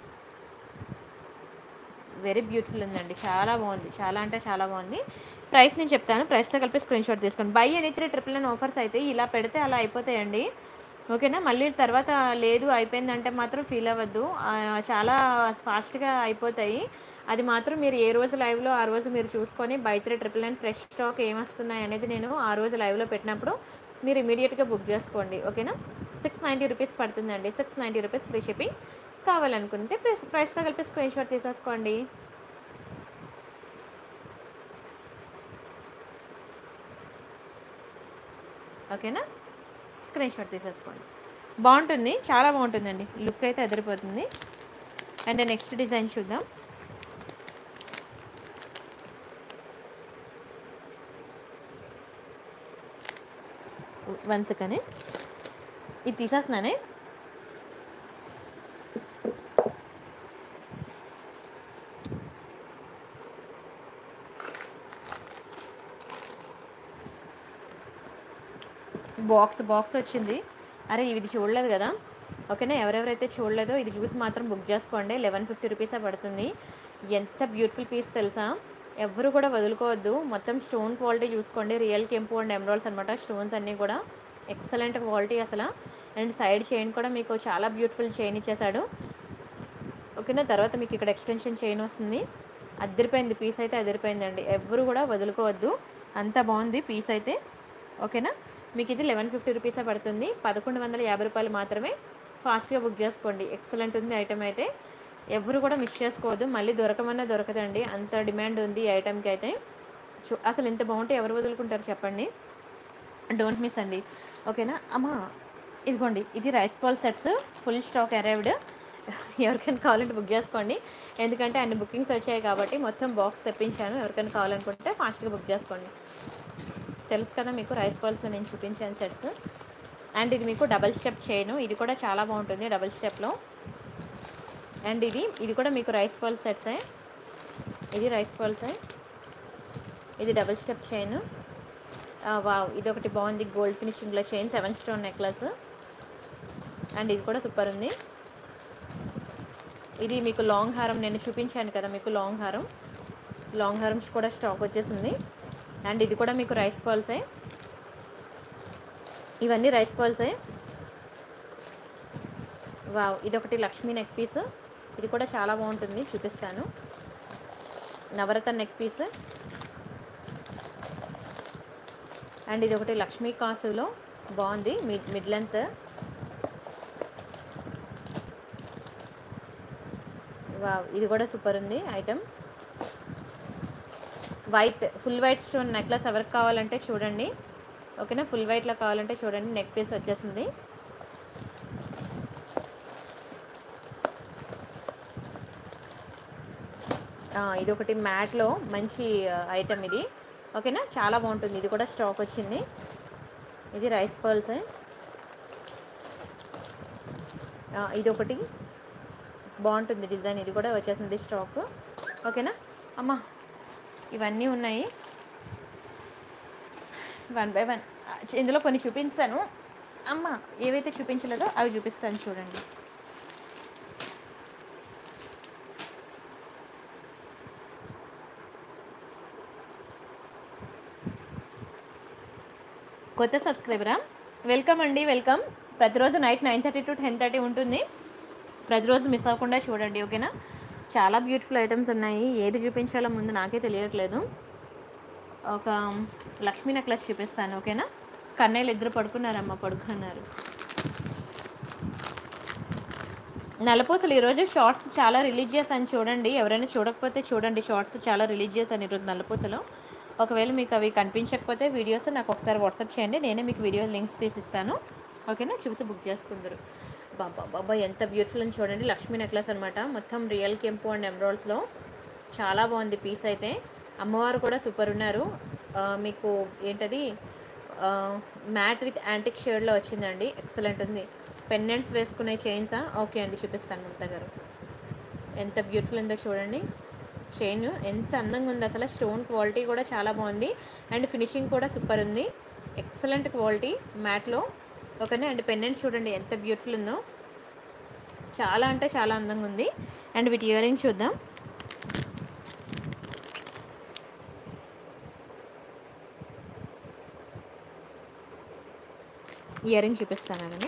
వెరీ బ్యూటిఫుల్ ఉందండి చాలా బాగుంది చాలా అంటే చాలా బాగుంది ప్రైస్ నేను చెప్తాను ప్రైస్తో కలిపి స్క్రీన్ షాట్ తీసుకోండి buy any three triple nine offers అయితే ఇలా పెడితే అలా అయిపోతాయండి ఓకేనా మళ్ళీ తర్వాత లేదు అయిపోయిందంటే మాత్రం ఫీల్ అవ్వద్దు ఆ, చాలా ఫాస్ట్గా అయిపోతాయి అది మాత్రం మీరు ఏ రోజు లైవ్లో ఆ రోజు మీరు చూసుకొని buy three triple nine fresh stock ఏమొస్తున్నాయి అనేది నేను ఆ రోజు లైవ్లో పెట్టినప్పుడు మీరు ఇమీడియట్గా బుక్ చేసుకోండి ఓకేనా సిక్స్ నైంటీ రూపీస్ పడుతుందండి six ninety rupees free shipping కావాలనుకుంటే ప్రైస్ ప్రైస్తో కలిపి స్క్రీన్ షాట్ తీసేసుకోండి ఓకేనా స్క్రీన్ షాట్ తీసేసుకోండి బాగుంటుంది చాలా బాగుంటుందండి లుక్ అయితే ఎదిరిపోతుంది అండ్ నెక్స్ట్ డిజైన్ చూద్దాం వన్ సెకండ్ ఇది తీసేస్తున్నానే బాక్స్ బాక్స్ వచ్చింది అరే ఇది చూడలేదు కదా ఓకేనా ఎవరెవరైతే చూడలేదో ఇది చూసి మాత్రం బుక్ చేసుకోండి లెవెన్ ఫిఫ్టీ రూపీసే పడుతుంది ఎంత బ్యూటిఫుల్ పీస్ తెలుసా ఎవరు కూడా వదులుకోవద్దు మొత్తం స్టోన్ క్వాలిటీ చూసుకోండి రియల్ కెంపు అండ్ ఎమరాల్స్ అనమాట స్టోన్స్ అన్నీ కూడా ఎక్సలెంట్ క్వాలిటీ అసలు అండ్ సైడ్ చైన్ కూడా మీకు చాలా బ్యూటిఫుల్ చైన్ ఇచ్చేసాడు ఓకేనా తర్వాత మీకు ఇక్కడ ఎక్స్టెన్షన్ చైన్ వస్తుంది అదిరిపోయింది పీస్ అయితే అదిరిపోయిందండి ఎవరు కూడా వదులుకోవద్దు అంత బాగుంది పీస్ అయితే ఓకేనా మీకు ఇది లెవెన్ ఫిఫ్టీ రూపీసే పడుతుంది పదకొండు వందల యాభై రూపాయలు మాత్రమే ఫాస్ట్గా బుక్ చేసుకోండి ఎక్సలెంట్ ఉంది ఐటమ్ అయితే ఎవరు కూడా మిస్ చేసుకోవద్దు మళ్ళీ దొరకమన్నా దొరకదండి అంత డిమాండ్ ఉంది ఈ ఐటమ్కి అయితే చూ- అసలు ఇంత బాగుంటే ఎవరు వదులుకుంటారు చెప్పండి డోంట్ మిస్ అండి ఓకేనా అమ్మా ఇదిగోండి ఇది rice ball sets full stock arrived ఎవరికైనా కావాలంటే బుక్ చేసుకోండి ఎందుకంటే అన్ని బుకింగ్స్ వచ్చాయి కాబట్టి మొత్తం బాక్స్ తెప్పించాను ఎవరికైనా కావాలనుకుంటే ఫాస్ట్గా బుక్ చేసుకోండి తెలుసు కదా మీకు రైస్ బాల్స్ నేను చూపించాను సెట్స్ అండ్ ఇది మీకు డబల్ స్టెప్ చేయను ఇది కూడా చాలా బాగుంటుంది డబల్ స్టెప్లో అండ్ ఇది ఇది కూడా మీకు రైస్ బాల్ సెట్సే ఇది రైస్ బాల్సే ఇది డబల్ స్టెప్ చైన్ వావ్ ఇది ఒకటి బాగుంది గోల్డ్ ఫినిషింగ్లో chain seven stone necklace and ఇది కూడా సూపర్ ఉంది ఇది మీకు లాంగ్ హారం నేను చూపించాను కదా మీకు లాంగ్ హారం లాంగ్ హారమ్స్ కూడా స్టాక్ వచ్చేసింది అండ్ ఇది కూడా మీకు రైస్ బాల్సే ఇవన్నీ రైస్ బాల్సే వావ్ ఇది ఒకటి లక్ష్మీ నెక్ పీస్ ఇది కూడా చాలా బాగుంటుంది చూపిస్తాను నవరత్న నెక్ పీస్ అండ్ ఇది ఒకటి లక్ష్మీ కాసులో బాగుంది మిడ్ మిడ్ లెంత్ వావ్ ఇది కూడా సూపర్ ఉంది item white full white stone necklace ఎవరికి కావాలంటే చూడండి ఓకేనా ఫుల్ వైట్లో కావాలంటే చూడండి నెక్ పీస్ వచ్చేసింది ఆ, ఇది ఒకటి మ్యాట్లో మంచి ఐటమ్ ఇది ఓకేనా చాలా బాగుంటుంది ఇది కూడా స్టాక్ వచ్చింది ఇది రైస్ పర్ల్స్ ఇది ఒకటి బాగుంటుంది డిజైన్ ఇది కూడా వచ్చేసింది స్టాక్ ఓకేనా అమ్మా ఇవన్నీ ఉన్నాయి వన్ బై వన్ ఇందులో కొన్ని చూపించాను అమ్మ ఏవైతే చూపించలేదో అవి చూపిస్తాను చూడండి కొత్త సబ్స్క్రైబరా వెల్కమ్ అండి వెల్కమ్ ప్రతిరోజు night nine thirty to ten thirty ఉంటుంది ప్రతిరోజు మిస్ అవ్వకుండా చూడండి ఓకేనా చాలా బ్యూటిఫుల్ ఐటమ్స్ ఉన్నాయి ఏది చూపించాలో ముందు నాకే తెలియట్లేదు ఒక లక్ష్మీ నెక్లెస్ చూపిస్తాను ఓకేనా కన్నయ్యలు ఇద్దరు పడుకున్నారమ్మ పడుకున్నారు నలపూసలు ఈరోజు షార్ట్స్ చాలా రిలీజ్ చేశాను చూడండి ఎవరైనా చూడకపోతే చూడండి షార్ట్స్ చాలా రిలీజ్ చేశాను ఈరోజు నలపూసలో ఒకవేళ మీకు అవి కనిపించకపోతే వీడియోస్ నాకు ఒకసారి వాట్సాప్ చేయండి నేనే మీకు వీడియో లింక్స్ తీసిస్తాను ఓకేనా చూసి బుక్ చేసుకుందరు బాబా బాబా ఎంత బ్యూటిఫుల్ అని చూడండి లక్ష్మీ నెక్లెస్ అనమాట మొత్తం రియల్ కెంపు అండ్ ఎమరాల్డ్స్లో చాలా బాగుంది పీస్ అయితే అమ్మవారు కూడా సూపర్ ఉన్నారు ఆ, మీకు ఏంటది మ్యాట్ విత్ యాంటిక్ షేడ్లో వచ్చిందండి ఎక్సలెంట్ ఉంది పెండెంట్స్ వేసుకునే చైన్సా ఓకే అండి చూపిస్తాను మమతా గారు ఎంత బ్యూటిఫుల్ ఉందో చూడండి చైన్ ఎంత అందంగా ఉంది అసలు స్టోన్ క్వాలిటీ కూడా చాలా బాగుంది అండ్ ఫినిషింగ్ కూడా సూపర్ ఉంది ఎక్సలెంట్ క్వాలిటీ మ్యాట్లో ఓకేనా అండ్ పెండెంట్ చూడండి ఎంత బ్యూటిఫుల్ ఉందో చాలా అంటే చాలా అందంగా ఉంది అండ్ వీటి ఇయర్ రింగ్ చూద్దాం ఇయర్ రింగ్ చూపిస్తానండి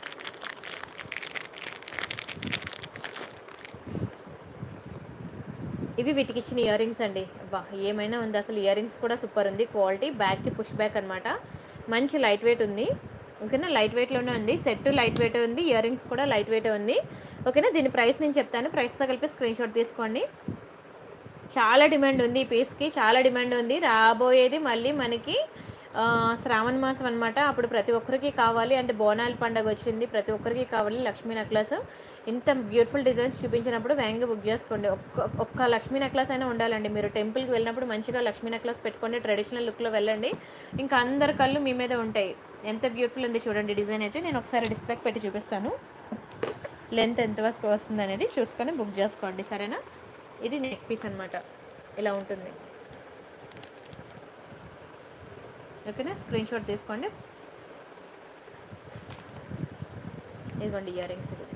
ఇవి వీటికి ఇచ్చిన ఇయర్ రింగ్స్ అండి బా ఏమైనా ఉంది అసలు ఇయర్ రింగ్స్ కూడా సూపర్ ఉంది క్వాలిటీ బ్యాక్కి పుష్ బ్యాక్ అనమాట మంచి లైట్ వెయిట్ ఉంది ఓకేనా లైట్ వెయిట్లోనే ఉంది సెట్ లైట్ వెయిట్ ఉంది ఇయర్ రింగ్స్ కూడా లైట్ వెయిట్ ఉంది ఓకేనా దీని ప్రైస్ నేను చెప్తాను ప్రైస్తో కలిపి స్క్రీన్ షాట్ తీసుకోండి చాలా డిమాండ్ ఉంది ఈ పీస్కి చాలా డిమాండ్ ఉంది రాబోయేది మళ్ళీ మనకి ఆ, శ్రావణ మాసం అనమాట అప్పుడు ప్రతి ఒక్కరికి కావాలి అంటే బోనాల పండగ వచ్చింది ప్రతి ఒక్కరికి కావాలి లక్ష్మీ నెక్లెస్ ఇంత బ్యూటిఫుల్ డిజైన్స్ చూపించినప్పుడు వేగంగా బుక్ చేసుకోండి ఒక్క ఒక్క లక్ష్మీ నెక్లెస్ అయినా ఉండాలండి మీరు టెంపుల్కి వెళ్ళినప్పుడు మంచిగా లక్ష్మీ నెక్లెస్ పెట్టుకోండి ట్రెడిషనల్ లుక్లో వెళ్ళండి ఇంకా అందరి కళ్ళు మీ మీద ఉంటాయి ఎంత బ్యూటిఫుల్ ఉంది చూడండి డిజైన్ అయితే నేను ఒకసారి డిస్ప్లేకి పెట్టి చూపిస్తాను లెంత్ ఎంత వరకు వస్తుంది అనేది చూసుకొని బుక్ చేసుకోండి సరేనా ఇది నెక్ పీస్ అనమాట ఇలా ఉంటుంది ఓకేనా స్క్రీన్ షాట్ తీసుకోండి ఇదిగోండి ఇయర్ రింగ్స్ ఇది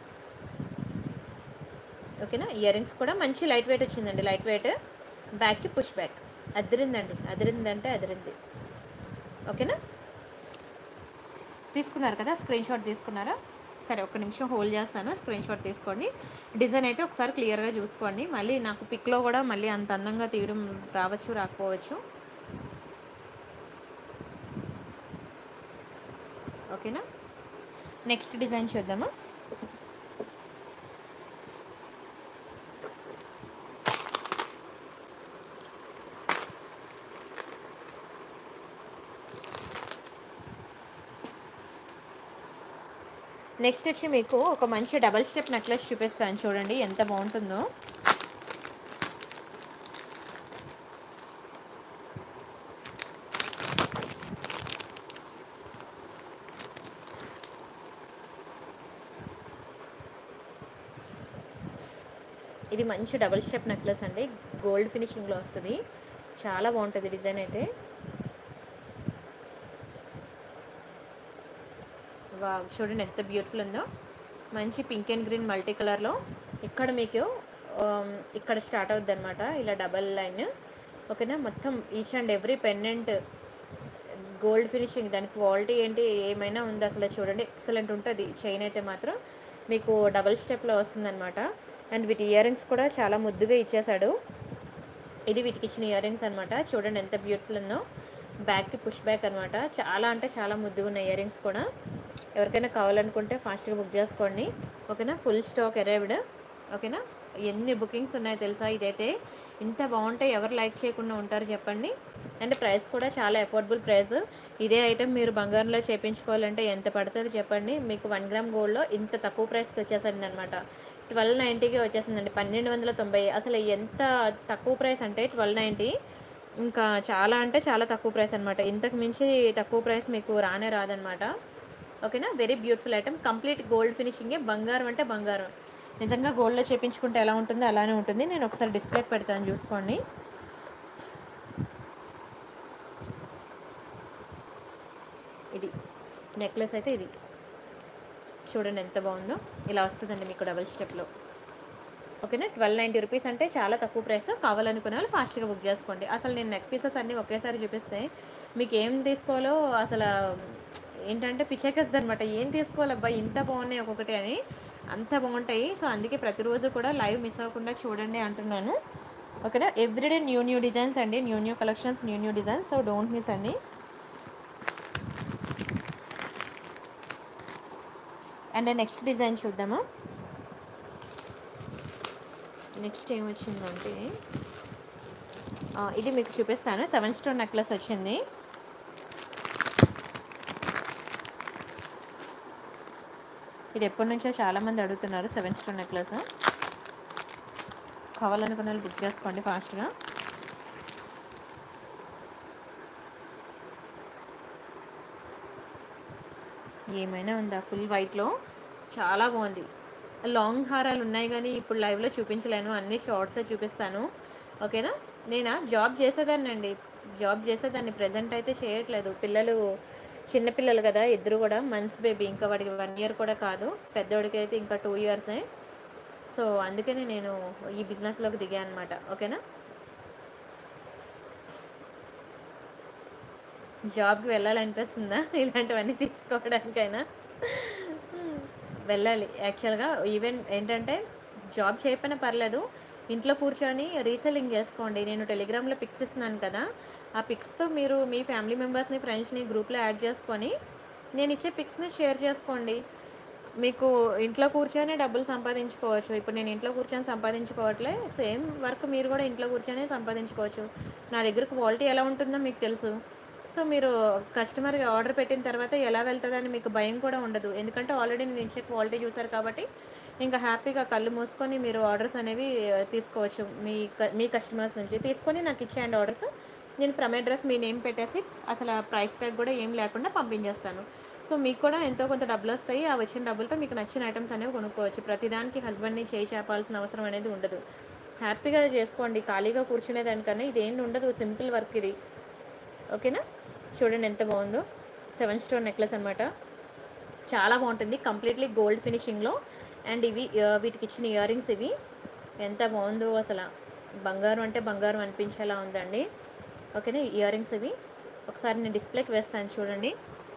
ఓకేనా ఇయర్ రింగ్స్ కూడా మంచి లైట్ వెయిట్ వచ్చిందండి లైట్ వెయిట్ బ్యాక్కి పుష్ బ్యాక్ అదిరిందండి అదిరిందంటే అదిరింది ఓకేనా తీసుకున్నారు కదా స్క్రీన్ షాట్ తీసుకున్నారా సరే ఒక నిమిషం హోల్డ్ చేస్తాను స్క్రీన్ షాట్ తీసుకోండి డిజైన్ అయితే ఒకసారి క్లియర్గా చూసుకోండి మళ్ళీ నాకు పిక్లో కూడా మళ్ళీ అంత అందంగా తీయడం రావచ్చు రాకపోవచ్చు ఓకేనా నెక్స్ట్ డిజైన్ చూద్దామా నెక్స్ట్ వచ్చి మీకు ఒక మంచి డబల్ స్టెప్ నెక్లెస్ చూపిస్తాను చూడండి ఎంత బాగుంటుందో ఇది మంచి డబల్ స్టెప్ నెక్లెస్ అండి గోల్డ్ ఫినిషింగ్లో వస్తుంది చాలా బాగుంటుంది డిజైన్ అయితే వా చూడండి ఎంత బ్యూటిఫుల్ ఉందో మంచి పింక్ అండ్ గ్రీన్ మల్టీ కలర్లో ఇక్కడ మీకు ఆమ్, ఇక్కడ స్టార్ట్ అవుద్ది అనమాట ఇలా డబల్ లైన్ ఓకేనా మొత్తం each and every pendant gold finishing దాని క్వాలిటీ ఏంటి ఏమైనా ఉంది అసలు చూడండి ఎక్సలెంట్ ఉంటుంది చైన్ అయితే మాత్రం మీకు డబల్ స్టెప్లో వస్తుందన్నమాట అండ్ వీటి ఇయర్ రింగ్స్ కూడా చాలా ముద్దుగా ఇచ్చేసాడు ఇది వీటికి ఇచ్చిన ఇయర్ రింగ్స్ అనమాట చూడండి ఎంత బ్యూటిఫుల్ ఉందో బ్యాక్కి పుష్ బ్యాక్ అనమాట చాలా అంటే చాలా ముద్దుగా ఉన్నాయి ఇయర్ రింగ్స్ కూడా ఎవరికైనా కావాలనుకుంటే ఫాస్ట్గా బుక్ చేసుకోండి ఓకేనా ఫుల్ స్టాక్ అరైవ్డ్ ఓకేనా ఎన్ని బుకింగ్స్ ఉన్నాయో తెలుసా ఇదైతే ఇంత బాగుంటే ఎవరు లైక్ చేయకుండా ఉంటారు చెప్పండి అంటే ప్రైస్ కూడా చాలా అఫోర్డబుల్ ప్రైస్ ఇదే ఐటెం మీరు బంగారంలో చేయించుకోవాలంటే ఎంత పడుతుంది చెప్పండి మీకు వన్ గ్రామ్ గోల్డ్లో ఇంత తక్కువ ప్రైస్కి వచ్చేసింది అనమాట ట్వెల్వ్ నైంటీకి వచ్చేసిందండి పన్నెండు వందల తొంభై అసలు ఎంత తక్కువ ప్రైస్ అంటే ట్వెల్వ్ నైంటీ ఇంకా చాలా అంటే చాలా తక్కువ ప్రైస్ అనమాట ఇంతకు మించి తక్కువ ప్రైస్ మీకు రానే రాదనమాట ఓకేనా very beautiful item complete gold ఫినిషింగే బంగారం అంటే బంగారం నిజంగా గోల్డ్లో చేపించుకుంటే ఎలా ఉంటుందో అలానే ఉంటుంది నేను ఒకసారి డిస్ప్లేకి పెడతాను చూసుకోండి ఇది నెక్లెస్ అయితే ఇది చూడండి ఎంత బాగుందో ఇలా వస్తుందండి మీకు డబల్ స్టెప్లో ఓకేనా ట్వెల్వ్ నైంటీ రూపీస్ అంటే చాలా తక్కువ ప్రైస్ కావాలనుకునే వాళ్ళు ఫాస్ట్గా బుక్ చేసుకోండి అసలు నేను నెక్ పీసెస్ అన్నీ ఒకేసారి చూపిస్తే మీకు ఏం తీసుకోవాలో అసలు ఏంటంటే పిచ్చెక్కేస్తుంది అనమాట ఏం తీసుకోవాలబ్బా ఇంత బాగున్నాయి ఒక్కొక్కటి అని అంత బాగుంటాయి సో అందుకే ప్రతిరోజు కూడా లైవ్ మిస్ అవ్వకుండా చూడండి అంటున్నాను ఓకేనా ఎవ్రీడే న్యూ న్యూ డిజైన్స్ అండి new new collections new new designs so don't miss అండి అండ్ నెక్స్ట్ డిజైన్ చూద్దామా నెక్స్ట్ ఏమొచ్చిందంటే ఆ, ఇది మీకు చూపిస్తాను సెవెన్ స్టోన్ నెక్లెస్ వచ్చింది ఇది ఎప్పటి నుంచో చాలామంది అడుగుతున్నారు సెవెన్ స్టోన్ నెక్లెస్ కావాలనుకున్న వాళ్ళు బుక్ చేసుకోండి ఫాస్ట్గా ఏమైనా ఉందా ఫుల్ వైట్లో చాలా బాగుంది లాంగ్ హారాలు ఉన్నాయి కానీ ఇప్పుడు లైవ్లో చూపించలేను అన్ని షార్ట్సే చూపిస్తాను ఓకేనా నేనా జాబ్ చేసేదాన్ని అండి జాబ్ చేసేదాన్ని ప్రజెంట్ అయితే చేయట్లేదు పిల్లలు చిన్నపిల్లలు కదా ఇద్దరు కూడా మంత్స్ బేబీ ఇంకా వాడికి వన్ ఇయర్ కూడా కాదు పెద్దోడికి అయితే ఇంకా టూ ఇయర్సే సో అందుకనే నేను ఈ బిజినెస్లోకి దిగాను అనమాట ఓకేనా జాబ్కి వెళ్ళాలనిపిస్తుందా ఇలాంటివన్నీ తీసుకోవడానికైనా వెళ్ళాలి యాక్చువల్గా ఈవెన్ ఏంటంటే జాబ్ చేయకపోయినా పర్లేదు ఇంట్లో కూర్చొని రీసెల్లింగ్ చేసుకోండి నేను టెలిగ్రామ్లో పిక్స్ ఇస్తున్నాను కదా ఆ పిక్స్తో మీరు మీ ఫ్యామిలీ మెంబర్స్ని ఫ్రెండ్స్ని గ్రూప్లో యాడ్ చేసుకొని నేను ఇచ్చే పిక్స్ని షేర్ చేసుకోండి మీకు ఇంట్లో కూర్చొని డబ్బులు సంపాదించుకోవచ్చు ఇప్పుడు నేను ఇంట్లో కూర్చొని సంపాదించుకోవట్లే సేమ్ వర్క్ మీరు కూడా ఇంట్లో కూర్చొని సంపాదించుకోవచ్చు నా దగ్గర క్వాలిటీ ఎలా ఉంటుందో మీకు తెలుసు సో మీరు కస్టమర్ ఆర్డర్ పెట్టిన తర్వాత ఎలా వెళ్తుందని మీకు భయం కూడా ఉండదు ఎందుకంటే ఆల్రెడీ నేను ఇచ్చే క్వాలిటీ చూసారు కాబట్టి ఇంకా హ్యాపీగా కళ్ళు మూసుకొని మీరు ఆర్డర్స్ అనేవి ఆ, తీసుకోవచ్చు మీ క- మీ కస్టమర్స్ నుంచి తీసుకొని నాకు ఇచ్చేయండి ఆర్డర్స్ నేను ఫ్రమ్ అడ్రస్ మీ నేమ్ పెట్టేసి అసలు ప్రైస్ ట్యాగ్ కూడా ఏం లేకుండా పంపించేస్తాను సో మీకు కూడా ఎంతో కొంత డబ్బులు వస్తాయి ఆ వచ్చిన డబ్బులతో మీకు నచ్చిన ఐటమ్స్ అనేవి కొనుక్కోవచ్చు ప్రతిదానికి హస్బెండ్ని చేయి చేపాల్సిన అవసరం అనేది ఉండదు హ్యాపీగా చేసుకోండి ఖాళీగా కూర్చునే దానికన్నా ఇది ఏంటి ఉండదు సింపుల్ వర్క్ ఇది ఓకేనా చూడండి ఎంత బాగుందో సెవెన్ స్టోన్ నెక్లెస్ అనమాట చాలా బాగుంటుంది కంప్లీట్లీ గోల్డ్ ఫినిషింగ్లో అండ్ ఇవి ఆ, వీటికి ఇచ్చిన ఇయర్ రింగ్స్ ఇవి ఎంత బాగుందో అసలు బంగారం అంటే బంగారం అనిపించేలా ఉందండి ఓకేనా ఇయర్ రింగ్స్ ఇవి ఒకసారి నేను డిస్ప్లేకి వేస్తాను చూడండి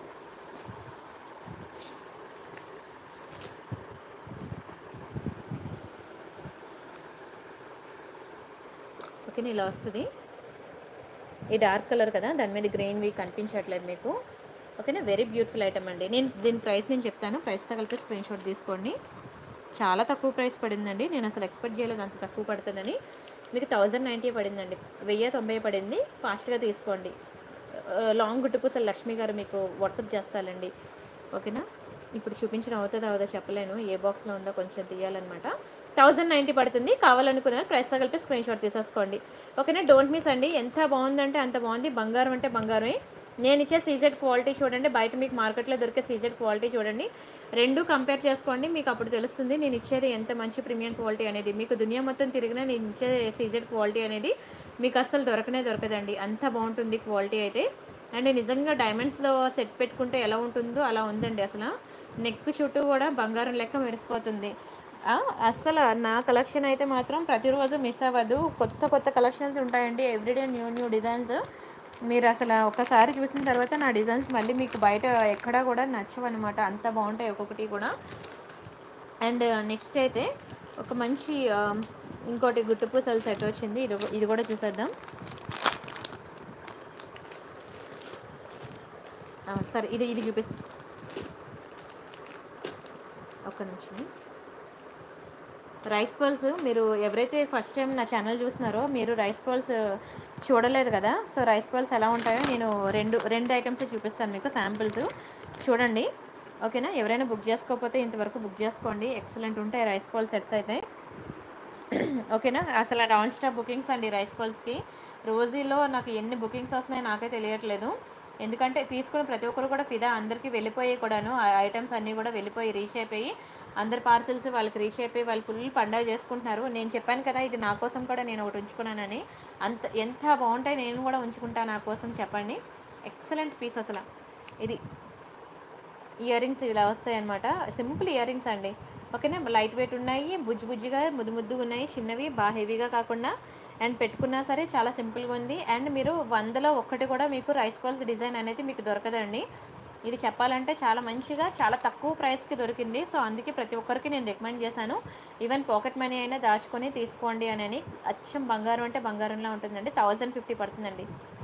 ఓకేనా ఇలా వస్తుంది ఈ డార్క్ కలర్ కదా దాని మీద గ్రీన్వి కనిపించట్లేదు మీకు ఓకేనా వెరీ బ్యూటిఫుల్ ఐటమ్ అండి నేను దీని ప్రైస్ నేను చెప్తాను ప్రైస్తో కలిపి స్క్రీన్ షాట్ తీసుకోండి చాలా తక్కువ ప్రైస్ పడిందండి నేను అసలు ఎక్స్పెక్ట్ చేయలేదు అంత తక్కువ పడుతుందని మీకు థౌజండ్ నైంటీ పడిందండి వెయ్యి తొంభై పడింది ఫాస్ట్గా తీసుకోండి ఆ, లాంగ్ గుట్టుపూసలు లక్ష్మి గారు మీకు వాట్సాప్ చేస్తానండి ఓకేనా ఇప్పుడు చూపించిన అవుతుందో అవదో చెప్పలేను ఏ బాక్స్లో ఉందో కొంచెం తీయాలన్నమాట థౌజండ్ నైంటీ పడుతుంది కావాలనుకున్న వాళ్ళు ప్రైస్తో కలిపి స్క్రీన్ షాట్ తీసేసుకోండి ఓకేనా డోంట్ మిస్ అండి ఎంత బాగుందంటే అంత బాగుంది బంగారం అంటే బంగారమే నేను ఇచ్చే సీజెడ్ క్వాలిటీ చూడండి బయట మీకు మార్కెట్లో దొరికే సీజెడ్ క్వాలిటీ చూడండి రెండు కంపేర్ చేసుకోండి మీకు అప్పుడు తెలుస్తుంది నేను ఇచ్చేది ఎంత మంచి ప్రీమియం క్వాలిటీ అనేది మీకు దునియా మొత్తం తిరిగినా నేను ఇచ్చే సీజెడ్ క్వాలిటీ అనేది మీకు అస్సలు దొరకనే దొరకదండి అంత బాగుంటుంది క్వాలిటీ అయితే అండ్ నిజంగా డైమండ్స్లో సెట్ పెట్టుకుంటే ఎలా ఉంటుందో అలా ఉందండి అసలు నెక్ చుట్టూ కూడా బంగారం లెక్క మెరిసిపోతుంది ఆ, అస్సలు నా కలెక్షన్ అయితే మాత్రం ప్రతిరోజు మిస్ అవ్వదు కొత్త కొత్త కలెక్షన్స్ ఉంటాయండి ఎవ్రీడే న్యూ న్యూ డిజైన్స్ మీరు అసలు ఒకసారి చూసిన తర్వాత నా డిజైన్స్ మళ్ళీ మీకు బయట ఎక్కడా కూడా నచ్చవన్నమాట అంత బాగుంటాయి ఒక్కొక్కటి కూడా అండ్ నెక్స్ట్ అయితే ఒక మంచి ఆ, ఇంకోటి గుట్టుపూసల సెట్ వచ్చింది ఇది ఇది కూడా చూసేద్దాం ఆ, సరే ఇది ఇది చూపిస్తా ఒక్క నిమిషం రైస్ పర్ల్స్ మీరు ఎవరైతే ఫస్ట్ టైం నా ఛానల్ చూస్తున్నారో మీరు రైస్ పర్ల్స్ చూడలేదు కదా సో రైస్ పర్ల్స్ ఎలా ఉంటాయో నేను రెండు రెండు ఐటమ్స్ చూపిస్తాను మీకు శాంపిల్స్ చూడండి ఓకేనా ఎవరైనా బుక్ చేసుకోకపోతే ఇంతవరకు బుక్ చేసుకోండి ఎక్సలెంట్ ఉంటాయి రైస్ పర్ల్ సెట్స్ అయితే ఓకేనా అసలు నాన్ స్టాప్ బుకింగ్స్ అండి రైస్ పర్ల్స్కి రోజులో నాకు ఎన్ని బుకింగ్స్ వస్తున్నాయో నాకే తెలియట్లేదు ఎందుకంటే తీసుకున్న ప్రతి ఒక్కరు కూడా ఫిదా అందరికీ వెళ్ళిపోయి కూడాను ఆ ఐటమ్స్ అన్నీ కూడా వెళ్ళిపోయి రీచ్ అయిపోయి అందరి పార్సిల్స్ వాళ్ళకి రీచ్ అయిపోయి వాళ్ళు ఫుల్ పండగ చేసుకుంటున్నారు నేను చెప్పాను కదా ఇది నా కోసం కూడా నేను ఒకటి ఉంచుకున్నానని అంత ఎంత బాగుంటాయి నేను కూడా ఉంచుకుంటాను నా కోసం చెప్పండి ఎక్సలెంట్ పీస్ అసలు ఇది ఇయర్ రింగ్స్ ఇలా వస్తాయి అనమాట సింపుల్ ఇయర్ రింగ్స్ అండి ఓకేనా లైట్ వెయిట్ ఉన్నాయి బుజ్జి బుజ్జిగా ముద్దు ముద్దుగా ఉన్నాయి చిన్నవి బాగా హెవీగా కాకుండా అండ్ పెట్టుకున్నా సరే చాలా సింపుల్గా ఉంది అండ్ మీరు వందలో ఒక్కటి కూడా మీకు రైస్ బాల్స్ డిజైన్ అనేది మీకు దొరకదండి ఇది చెప్పాలంటే చాలా మంచిగా చాలా తక్కువ ప్రైస్కి దొరికింది సో అందుకే ప్రతి ఒక్కరికి నేను రికమెండ్ చేశాను ఈవెన్ పాకెట్ మనీ అయినా దాచుకొని తీసుకోండి అని అని అచ్చం బంగారం అంటే బంగారంలా ఉంటుందండి థౌజండ్ ఫిఫ్టీ పడుతుందండి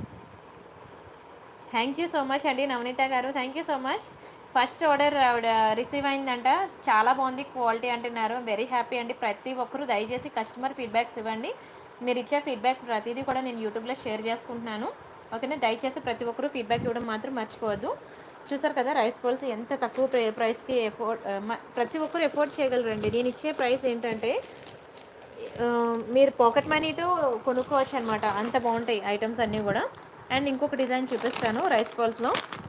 థ్యాంక్ యూ సో మచ్ అండి నవనీత గారు thank you so much first order ఆవిడ రిసీవ్ అయిందంట చాలా బాగుంది క్వాలిటీ అంటున్నారు వెరీ హ్యాపీ అండి ప్రతి ఒక్కరూ దయచేసి కస్టమర్ ఫీడ్బ్యాక్స్ ఇవ్వండి మీరు ఇచ్చే ఫీడ్బ్యాక్ ప్రతిదీ కూడా నేను యూట్యూబ్లో షేర్ చేసుకుంటున్నాను ఓకేనా దయచేసి ప్రతి ఒక్కరూ ఫీడ్బ్యాక్ ఇవ్వడం మాత్రం మర్చిపోవద్దు చూసారు కదా రైస్ బౌల్స్ ఎంత తక్కువ ప్ర ప్రైస్కి ఎఫోర్డ్ ప్రతి ఒక్కరు ఎఫోర్డ్ చేయగలరండి నేను ఇచ్చే ప్రైస్ ఏంటంటే ఆ, మీరు పాకెట్ మనీతో కొనుక్కోవచ్చు అనమాట అంత బాగుంటాయి ఐటమ్స్ అన్నీ కూడా అండ్ ఇంకొక డిజైన్ చూపిస్తాను రైస్ బాల్స్లో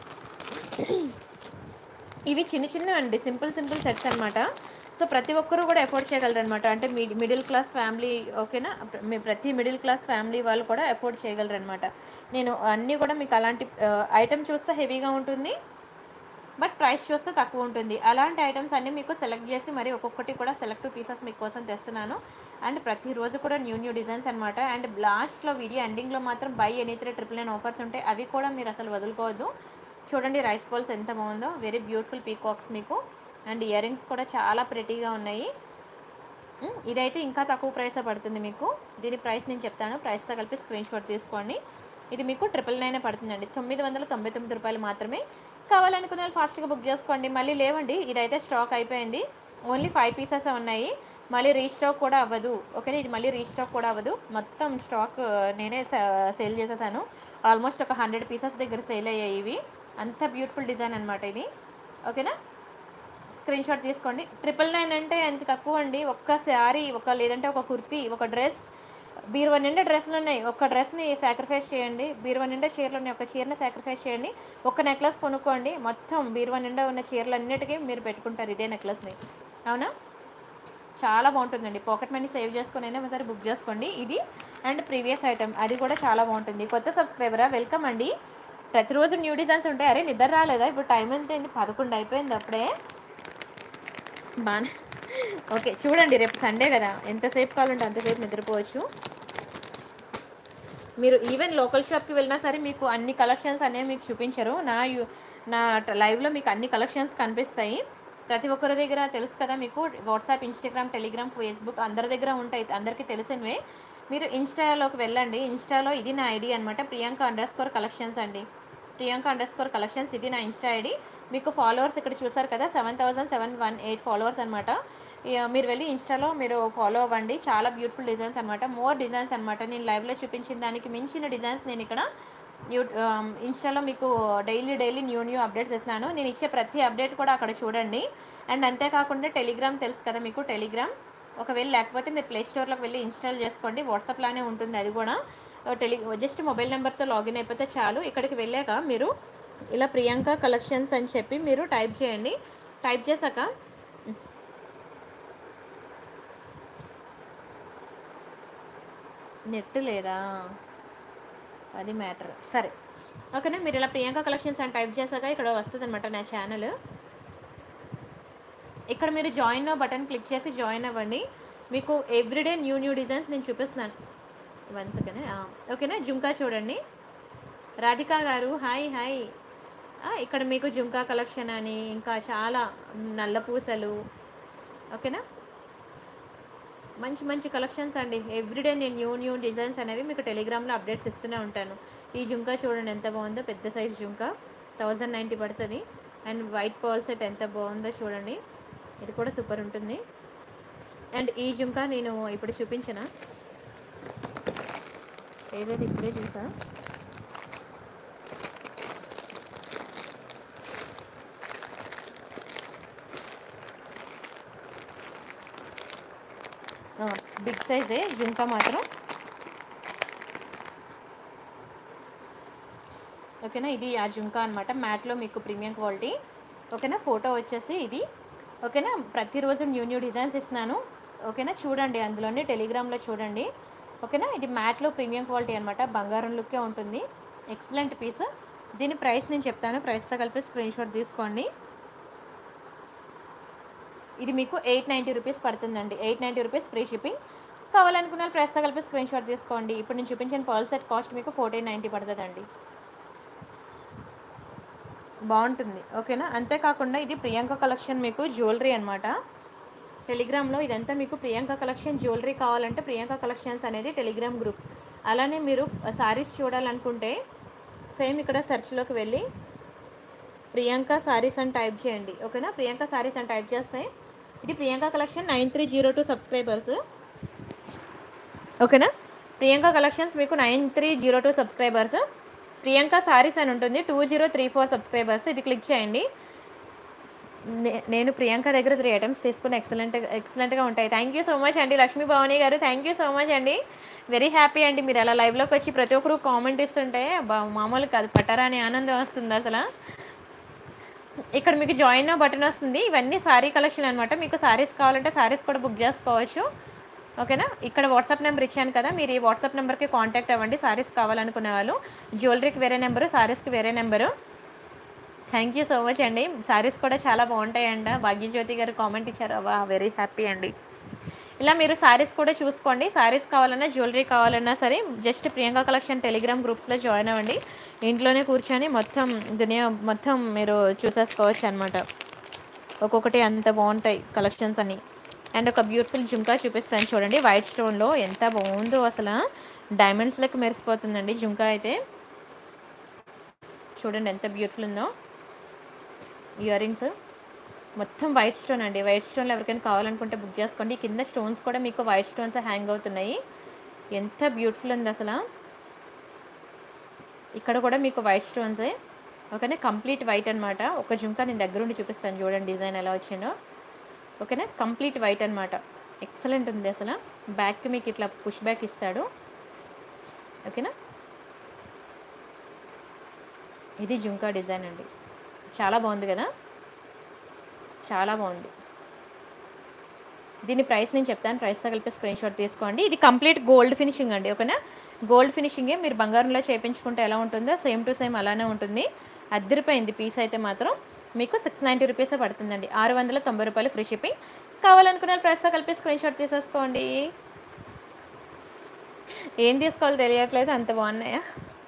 ఇవి చిన్న చిన్న అండి సింపుల్ సింపుల్ సెట్స్ అనమాట సో ప్రతి ఒక్కరూ కూడా ఎఫోర్డ్ చేయగలరు అనమాట అంటే మీ మిడిల్ క్లాస్ ఫ్యామిలీ ఓకేనా ప్ర- మీ ప్రతి మిడిల్ క్లాస్ ఫ్యామిలీ వాళ్ళు కూడా ఎఫోర్డ్ చేయగలరు అనమాట నేను అన్నీ కూడా మీకు అలాంటి ఐటమ్ చూస్తే హెవీగా ఉంటుంది బట్ ప్రైస్ చూస్తే తక్కువ ఉంటుంది అలాంటి ఐటమ్స్ అన్నీ మీకు సెలెక్ట్ చేసి మరి ఒక్కొక్కటి కూడా సెలెక్ట్ పీసెస్ మీకోసం తెస్తున్నాను అండ్ ప్రతిరోజు కూడా న్యూ న్యూ డిజైన్స్ అనమాట అండ్ లాస్ట్లో వీడియో ఎండింగ్లో మాత్రం buy any three triple nine offers ఉంటాయి అవి కూడా మీరు అసలు వదులుకోవద్దు చూడండి రైస్ బాల్స్ ఎంత బాగుందో వెరీ బ్యూటిఫుల్ పీకాక్స్ మీకు అండ్ ఇయర్ రింగ్స్ కూడా చాలా ప్రెటీగా ఉన్నాయి ఉమ్, ఇదైతే ఇంకా తక్కువ ప్రైస్ పడుతుంది మీకు దీని ప్రైస్ నేను చెప్తాను ప్రైస్తో కలిపి స్క్రీన్ షాట్ తీసుకోండి ఇది మీకు ట్రిపుల్ నైన్ పడుతుందండి తొమ్మిది వందల తొంభై తొమ్మిది రూపాయలు మాత్రమే కావాలనుకున్న వాళ్ళు ఫాస్ట్గా బుక్ చేసుకోండి మళ్ళీ లేవండి ఇదైతే స్టాక్ అయిపోయింది ఓన్లీ ఫైవ్ పీసెస్ ఉన్నాయి మళ్ళీ రీస్టాక్ కూడా అవ్వదు ఓకేనా ఇది మళ్ళీ రీస్టాక్ కూడా అవ్వదు మొత్తం స్టాక్ ఆ, నేనే సేల్ చేసేసాను ఆల్మోస్ట్ ఒక హండ్రెడ్ పీసెస్ దగ్గర సేల్ అయ్యాయి ఇవి అంత బ్యూటిఫుల్ డిజైన్ అనమాట ఇది ఓకేనా స్క్రీన్ షాట్ తీసుకోండి ట్రిపుల్ నైన్ అంటే ఎంత తక్కువ అండి ఒక్క శారీ ఒక లేదంటే ఒక కుర్తీ ఒక డ్రెస్ బీరువా నిండా డ్రెస్సులు ఉన్నాయి ఒక డ్రెస్ని సాక్రిఫైస్ చేయండి బీరువా నిండా చీరలు ఉన్నాయి ఒక చీరని సాక్రిఫైస్ చేయండి ఒక నెక్లెస్ కొనుక్కోండి మొత్తం బీరువా నిండా ఉన్న చీరలు అన్నిటికీ మీరు పెట్టుకుంటారు ఇదే నెక్లెస్ని అవునా చాలా బాగుంటుందండి పాకెట్ మనీ సేవ్ చేసుకొని అయినా ఒకసారి బుక్ చేసుకోండి ఇది అండ్ ప్రీవియస్ ఐటమ్ అది కూడా చాలా బాగుంటుంది కొత్త సబ్స్క్రైబరా వెల్కమ్ అండి ప్రతిరోజు న్యూ డిజైన్స్ ఉంటాయి అరే నిద్ర రాలేదా ఇప్పుడు టైం ఎంత అయింది పదకొండు అయిపోయింది అప్పుడే బాగా ఓకే చూడండి రేపు సండే కదా ఎంతసేపు కావాలంటే అంతసేపు నిద్రపోవచ్చు మీరు ఈవెన్ లోకల్ షాప్కి వెళ్ళినా సరే మీకు అన్ని కలెక్షన్స్ అనేవి మీకు చూపించరు నా యు- నా ట- లైవ్లో మీకు అన్ని కలెక్షన్స్ కనిపిస్తాయి ప్రతి ఒక్కరి దగ్గర తెలుసు కదా మీకు వాట్సాప్ ఇన్స్టాగ్రామ్ టెలిగ్రామ్ ఫేస్బుక్ అందరి దగ్గర ఉంటాయి అందరికీ తెలిసినవే మీరు ఇన్స్టాలోకి వెళ్ళండి ఇన్స్టాలో ఇది నా ఐడి అనమాట ప్రియాంక అండర్ స్కోర్ కలెక్షన్స్ అండి ప్రియాంక అండర్ స్కోర్ కలెక్షన్స్ ఇది నా ఇన్స్టా ఐడి మీకు ఫాలోవర్స్ ఇక్కడ చూసారు కదా seven thousand seven one eight followers అనమాట మీరు వెళ్ళి ఇన్స్టాలో మీరు ఫాలో అవ్వండి చాలా బ్యూటిఫుల్ డిజైన్స్ అనమాట మోర్ డిజైన్స్ అనమాట నేను లైవ్లో చూపించిన దానికి మించిన డిజైన్స్ నేను ఇక్కడ యూ ఇన్స్టాలో మీకు daily daily new new updates ఇస్తున్నాను నేను ఇచ్చే ప్రతి అప్డేట్ కూడా అక్కడ చూడండి అండ్ అంతేకాకుండా టెలిగ్రామ్ తెలుసు కదా మీకు టెలిగ్రామ్ ఒకవేళ లేకపోతే మీరు ప్లే స్టోర్లోకి వెళ్ళి ఇన్స్టాల్ చేసుకోండి వాట్సాప్లోనే ఉంటుంది అది కూడా టెలి జస్ట్ మొబైల్ నెంబర్తో లాగిన్ అయిపోతే చాలు ఇక్కడికి వెళ్ళాక మీరు ఇలా ప్రియాంక కలెక్షన్స్ అని చెప్పి మీరు టైప్ చేయండి టైప్ చేశాక నెట్ లేదా అది మ్యాటర్ సరే ఓకేనా మీరు ఇలా ప్రియాంక కలెక్షన్స్ అని టైప్ చేశాక ఇక్కడ వస్తుంది అనమాట నా ఛానల్ ఇక్కడ మీరు జాయిన్ బటన్ క్లిక్ చేసి జాయిన్ అవ్వండి మీకు ఎవ్రీడే న్యూ న్యూ డిజైన్స్ నేను చూపిస్తున్నాను వన్ సెకండ్ ఓకేనా జుంకా చూడండి రాధికా గారు హాయ్ హాయ్ ఆ, ఇక్కడ మీకు జుంకా కలెక్షన్ అని ఇంకా చాలా నల్ల పూసలు ఓకేనా మంచి మంచి కలెక్షన్స్ అండి ఎవ్రీడే నేను న్యూ న్యూ డిజైన్స్ అనేవి మీకు టెలిగ్రామ్లో అప్డేట్స్ ఇస్తూనే ఉంటాను ఈ జుంకా చూడండి ఎంత బాగుందో పెద్ద సైజ్ జుంకా థౌజండ్ నైంటీ పడుతుంది అండ్ వైట్ పర్ల్ సెట్ ఎంత బాగుందో చూడండి ఇది కూడా సూపర్ ఉంటుంది అండ్ ఈ జుంకా నేను ఇప్పుడు చూపించిన ఏదైతే ఇప్పుడే చూసా బిగ్ సైజే జుంకా మాత్రం ఓకేనా ఇది ఆ జుంకా అనమాట మ్యాట్లో మీకు ప్రీమియం క్వాలిటీ ఓకేనా ఫోటో వచ్చేసి ఇది ఓకేనా ప్రతిరోజు న్యూ న్యూ డిజైన్స్ ఇస్తున్నాను ఓకేనా చూడండి అందులోనే టెలిగ్రామ్లో చూడండి ఓకేనా ఇది మ్యాట్లో ప్రీమియం క్వాలిటీ అనమాట బంగారం లుక్కే ఉంటుంది ఎక్సలెంట్ పీస్ దీని ప్రైస్ నేను చెప్తాను ప్రైస్తో కలిపి స్క్రీన్ షాట్ తీసుకోండి ఇది మీకు ఎయిట్ నైంటీ రూపీస్ పడుతుందండి eight ninety rupees free shipping కావాలనుకున్న వాళ్ళు ప్రైస్తో కలిపి స్క్రీన్ షాట్ తీసుకోండి ఇప్పుడు నేను చూపించిన పర్ల్ సెట్ కాస్ట్ మీకు ఫోర్టీన్ నైంటీ పడుతుందండి బాగుంటుంది ఓకేనా అంతేకాకుండా ఇది ప్రియాంక కలెక్షన్ మీకు జ్యువెలరీ అనమాట టెలిగ్రామ్లో ఇదంతా మీకు ప్రియాంక కలెక్షన్ జ్యువెలరీ కావాలంటే ప్రియాంక కలెక్షన్స్ అనేది టెలిగ్రామ్ గ్రూప్ అలానే మీరు సారీస్ చూడాలనుకుంటే సేమ్ ఇక్కడ సెర్చ్లోకి వెళ్ళి ప్రియాంక సారీస్ అని టైప్ చేయండి ఓకేనా ప్రియాంక సారీస్ అని టైప్ చేస్తే ఇది Priyanka collection nine three zero two subscribers ఓకేనా ప్రియాంక కలెక్షన్స్ మీకు nine three zero two subscribers Priyanka saris అని ఉంటుంది two zero three four subscribers ఇది క్లిక్ చేయండి నే- నేను ప్రియాంక దగ్గర త్రీ ఐటమ్స్ తీసుకుని ఎక్సలెంట్ ఎక్సలెంట్గా ఉంటాయి థ్యాంక్ యూ సో మచ్ అండి లక్ష్మీ భవానీ గారు థ్యాంక్ యూ సో మచ్ అండి వెరీ హ్యాపీ అండి మీరు అలా లైవ్లోకి వచ్చి ప్రతి ఒక్కరు కామెంట్ ఇస్తుంటే బా మామూలు కాదు పట్టారా అని ఆనందం వస్తుంది అసలు ఇక్కడ మీకు జాయిన్ బటన్ వస్తుంది ఇవన్నీ సారీ కలెక్షన్ అనమాట మీకు సారీస్ కావాలంటే సారీస్ కూడా బుక్ చేసుకోవచ్చు ఓకేనా ఇక్కడ వాట్సాప్ నెంబర్ ఇచ్చాను కదా మీరు ఈ వాట్సాప్ నెంబర్కి కాంటాక్ట్ అవ్వండి సారీస్ కావాలనుకునే వాళ్ళు జ్యువెలరీకి వేరే నెంబరు సారీస్కి వేరే number thank you so much అండి శారీస్ కూడా చాలా బాగుంటాయంట భాగ్యజ్యోతి గారు కామెంట్ ఇచ్చారు వా వెరీ హ్యాపీ అండి ఇలా మీరు శారీస్ కూడా చూసుకోండి శారీస్ కావాలన్నా జ్యువెలరీ కావాలన్నా సరే జస్ట్ ప్రియాంక కలెక్షన్ టెలిగ్రామ్ గ్రూప్స్లో జాయిన్ అవ్వండి ఇంట్లోనే కూర్చొని మొత్తం దునియా మొత్తం మీరు చూసేసుకోవచ్చు అనమాట ఒక్కొక్కటి అంత బాగుంటాయి కలెక్షన్స్ అని అండ్ ఒక బ్యూటిఫుల్ జుంకా చూపిస్తాను చూడండి వైట్ స్టోన్లో ఎంత బాగుందో అసలు డైమండ్స్ లెక్క మెరిసిపోతుందండి జుంకా అయితే చూడండి ఎంత బ్యూటిఫుల్ ఉందో ఇయర్ రింగ్స్ మొత్తం వైట్ స్టోన్ అండి వైట్ స్టోన్లో ఎవరికైనా కావాలనుకుంటే బుక్ చేసుకోండి కింద స్టోన్స్ కూడా మీకు వైట్ స్టోన్స్ హ్యాంగ్ అవుతున్నాయి ఎంత బ్యూటిఫుల్ ఉంది అసలు ఇక్కడ కూడా మీకు వైట్ స్టోన్సే ఓకేనా కంప్లీట్ వైట్ అనమాట ఒక జుంకా నేను దగ్గరుండి చూపిస్తాను చూడండి డిజైన్ ఎలా వచ్చిందో ఓకేనా కంప్లీట్ వైట్ అనమాట ఎక్సలెంట్ ఉంది అసలు బ్యాక్కి మీకు ఇట్లా పుష్ బ్యాక్ ఇస్తాడు ఓకేనా ఇది జుంకా డిజైన్ అండి చాలా బాగుంది కదా చాలా బాగుంది దీని ప్రైస్ నేను చెప్తాను ప్రైస్తో కలిపి స్క్రీన్ షాట్ తీసుకోండి ఇది కంప్లీట్ గోల్డ్ ఫినిషింగ్ అండి ఓకేనా గోల్డ్ ఫినిషింగే మీరు బంగారంలో చేయించుకుంటే ఎలా ఉంటుందో సేమ్ టు సేమ్ అలానే ఉంటుంది అద్దరిపోయింది పీస్ అయితే మాత్రం మీకు సిక్స్ నైంటీ రూపీసే పడుతుందండి ఆరు వందల తొంభై రూపాయలు ఫ్రీ షిప్పింగ్ కావాలనుకున్న ప్రైస్తో కలిపి స్క్రీన్ షాట్ తీసేసుకోండి ఏం తీసుకోవాలో తెలియట్లేదు అంత బాగున్నాయా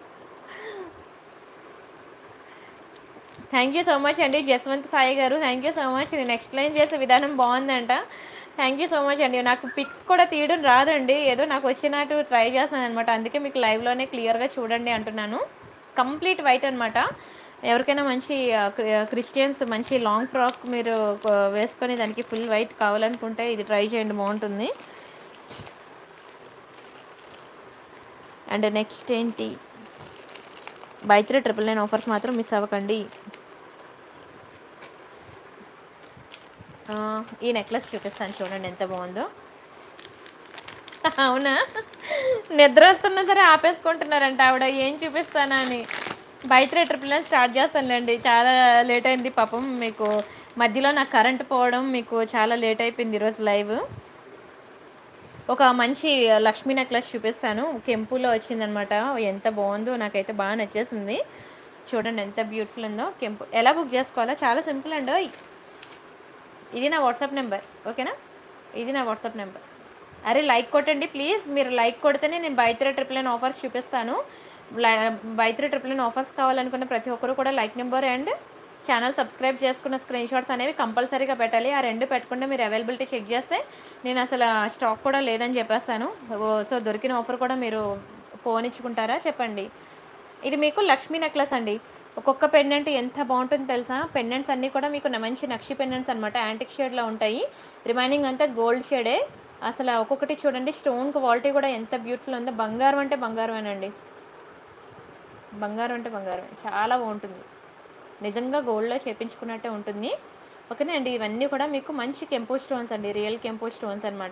థ్యాంక్ యూ సో మచ్ అండి జస్వంత్ సాయి గారు థ్యాంక్ యూ సో మచ్ నేను ఎక్స్ప్లెయిన్ చేసే విధానం బాగుందంట థ్యాంక్ యూ సో మచ్ అండి నాకు పిక్స్ కూడా తీయడం రాదండి ఏదో నాకు వచ్చినట్టు ట్రై చేస్తాను అనమాట అందుకే మీకు లైవ్లోనే క్లియర్గా చూడండి అంటున్నాను కంప్లీట్ వైట్ అనమాట ఎవరికైనా మంచి ఆ, క్రి- క్రిస్టియన్స్ మంచి లాంగ్ ఫ్రాక్ మీరు ఆ, వేసుకొని దానికి ఫుల్ వైట్ కావాలనుకుంటే ఇది ట్రై చేయండి బాగుంటుంది అండ్ నెక్స్ట్ ఏంటి buy three triple nine offers మాత్రం మిస్ అవ్వకండి ఆ, ఈ నెక్లెస్ చూపిస్తాను చూడండి ఎంత బాగుందో అవునా నిద్ర వస్తున్నా సరే ఆపేసుకుంటున్నారంట ఆవిడ ఏం చూపిస్తానా అని buy three triple nine start చేస్తానులేండి చాలా లేట్ అయింది పాపం మీకు మధ్యలో నాకు కరెంట్ పోవడం మీకు చాలా లేట్ అయిపోయింది ఈరోజు లైవ్ ఒక మంచి లక్ష్మీ నెక్లెస్ చూపిస్తాను కెంపులో వచ్చిందనమాట ఎంత బాగుందో నాకైతే బాగా నచ్చేసింది చూడండి ఎంత బ్యూటిఫుల్ ఉందో కెంపు ఎలా బుక్ చేసుకోవాలో చాలా సింపుల్ అండి ఓయ్. ఇది నా వాట్సాప్ నెంబర్ ఓకేనా ఇది నా వాట్సాప్ నెంబర్ అరే లైక్ కొట్టండి ప్లీజ్ మీరు లైక్ కొడితేనే నేను buy three triple nine offers చూపిస్తాను buy three triple nine offers కావాలనుకున్న ప్రతి ఒక్కరు కూడా like number and channel subscribe చేసుకున్న స్క్రీన్ షాట్స్ అనేవి కంపల్సరీగా పెట్టాలి ఆ రెండు పెట్టకుండా మీరు అవైలబిలిటీ చెక్ చేస్తే నేను అసలు స్టాక్ కూడా లేదని చెప్పేస్తాను ఓ- సో దొరికిన ఆఫర్ కూడా మీరు పోనిచ్చుకుంటారా చెప్పండి ఇది మీకు లక్ష్మీ నెక్లెస్ అండి ఒక్కొక్క పెండెంట్ ఎంత బాగుంటుందో తెలుసా పెండెంట్స్ అన్నీ కూడా మీకు న- మంచి నక్షి పెండెంట్స్ అనమాట యాంటిక్ షేడ్లో ఉంటాయి రిమైనింగ్ అంతా గోల్డ్ షేడే అసలు ఒక్కొక్కటి చూడండి స్టోన్ క్వాలిటీ కూడా ఎంత బ్యూటిఫుల్ ఉందో బంగారం అంటే బంగారమేనండి బంగారం అంటే బంగారమే చాలా బాగుంటుంది నిజంగా గోల్డ్లో చేపించుకున్నట్టే ఉంటుంది ఓకేనా అండి ఇవన్నీ కూడా మీకు మంచి కెంపో స్టోన్స్ అండి రియల్ కెంపో స్టోన్స్ అనమాట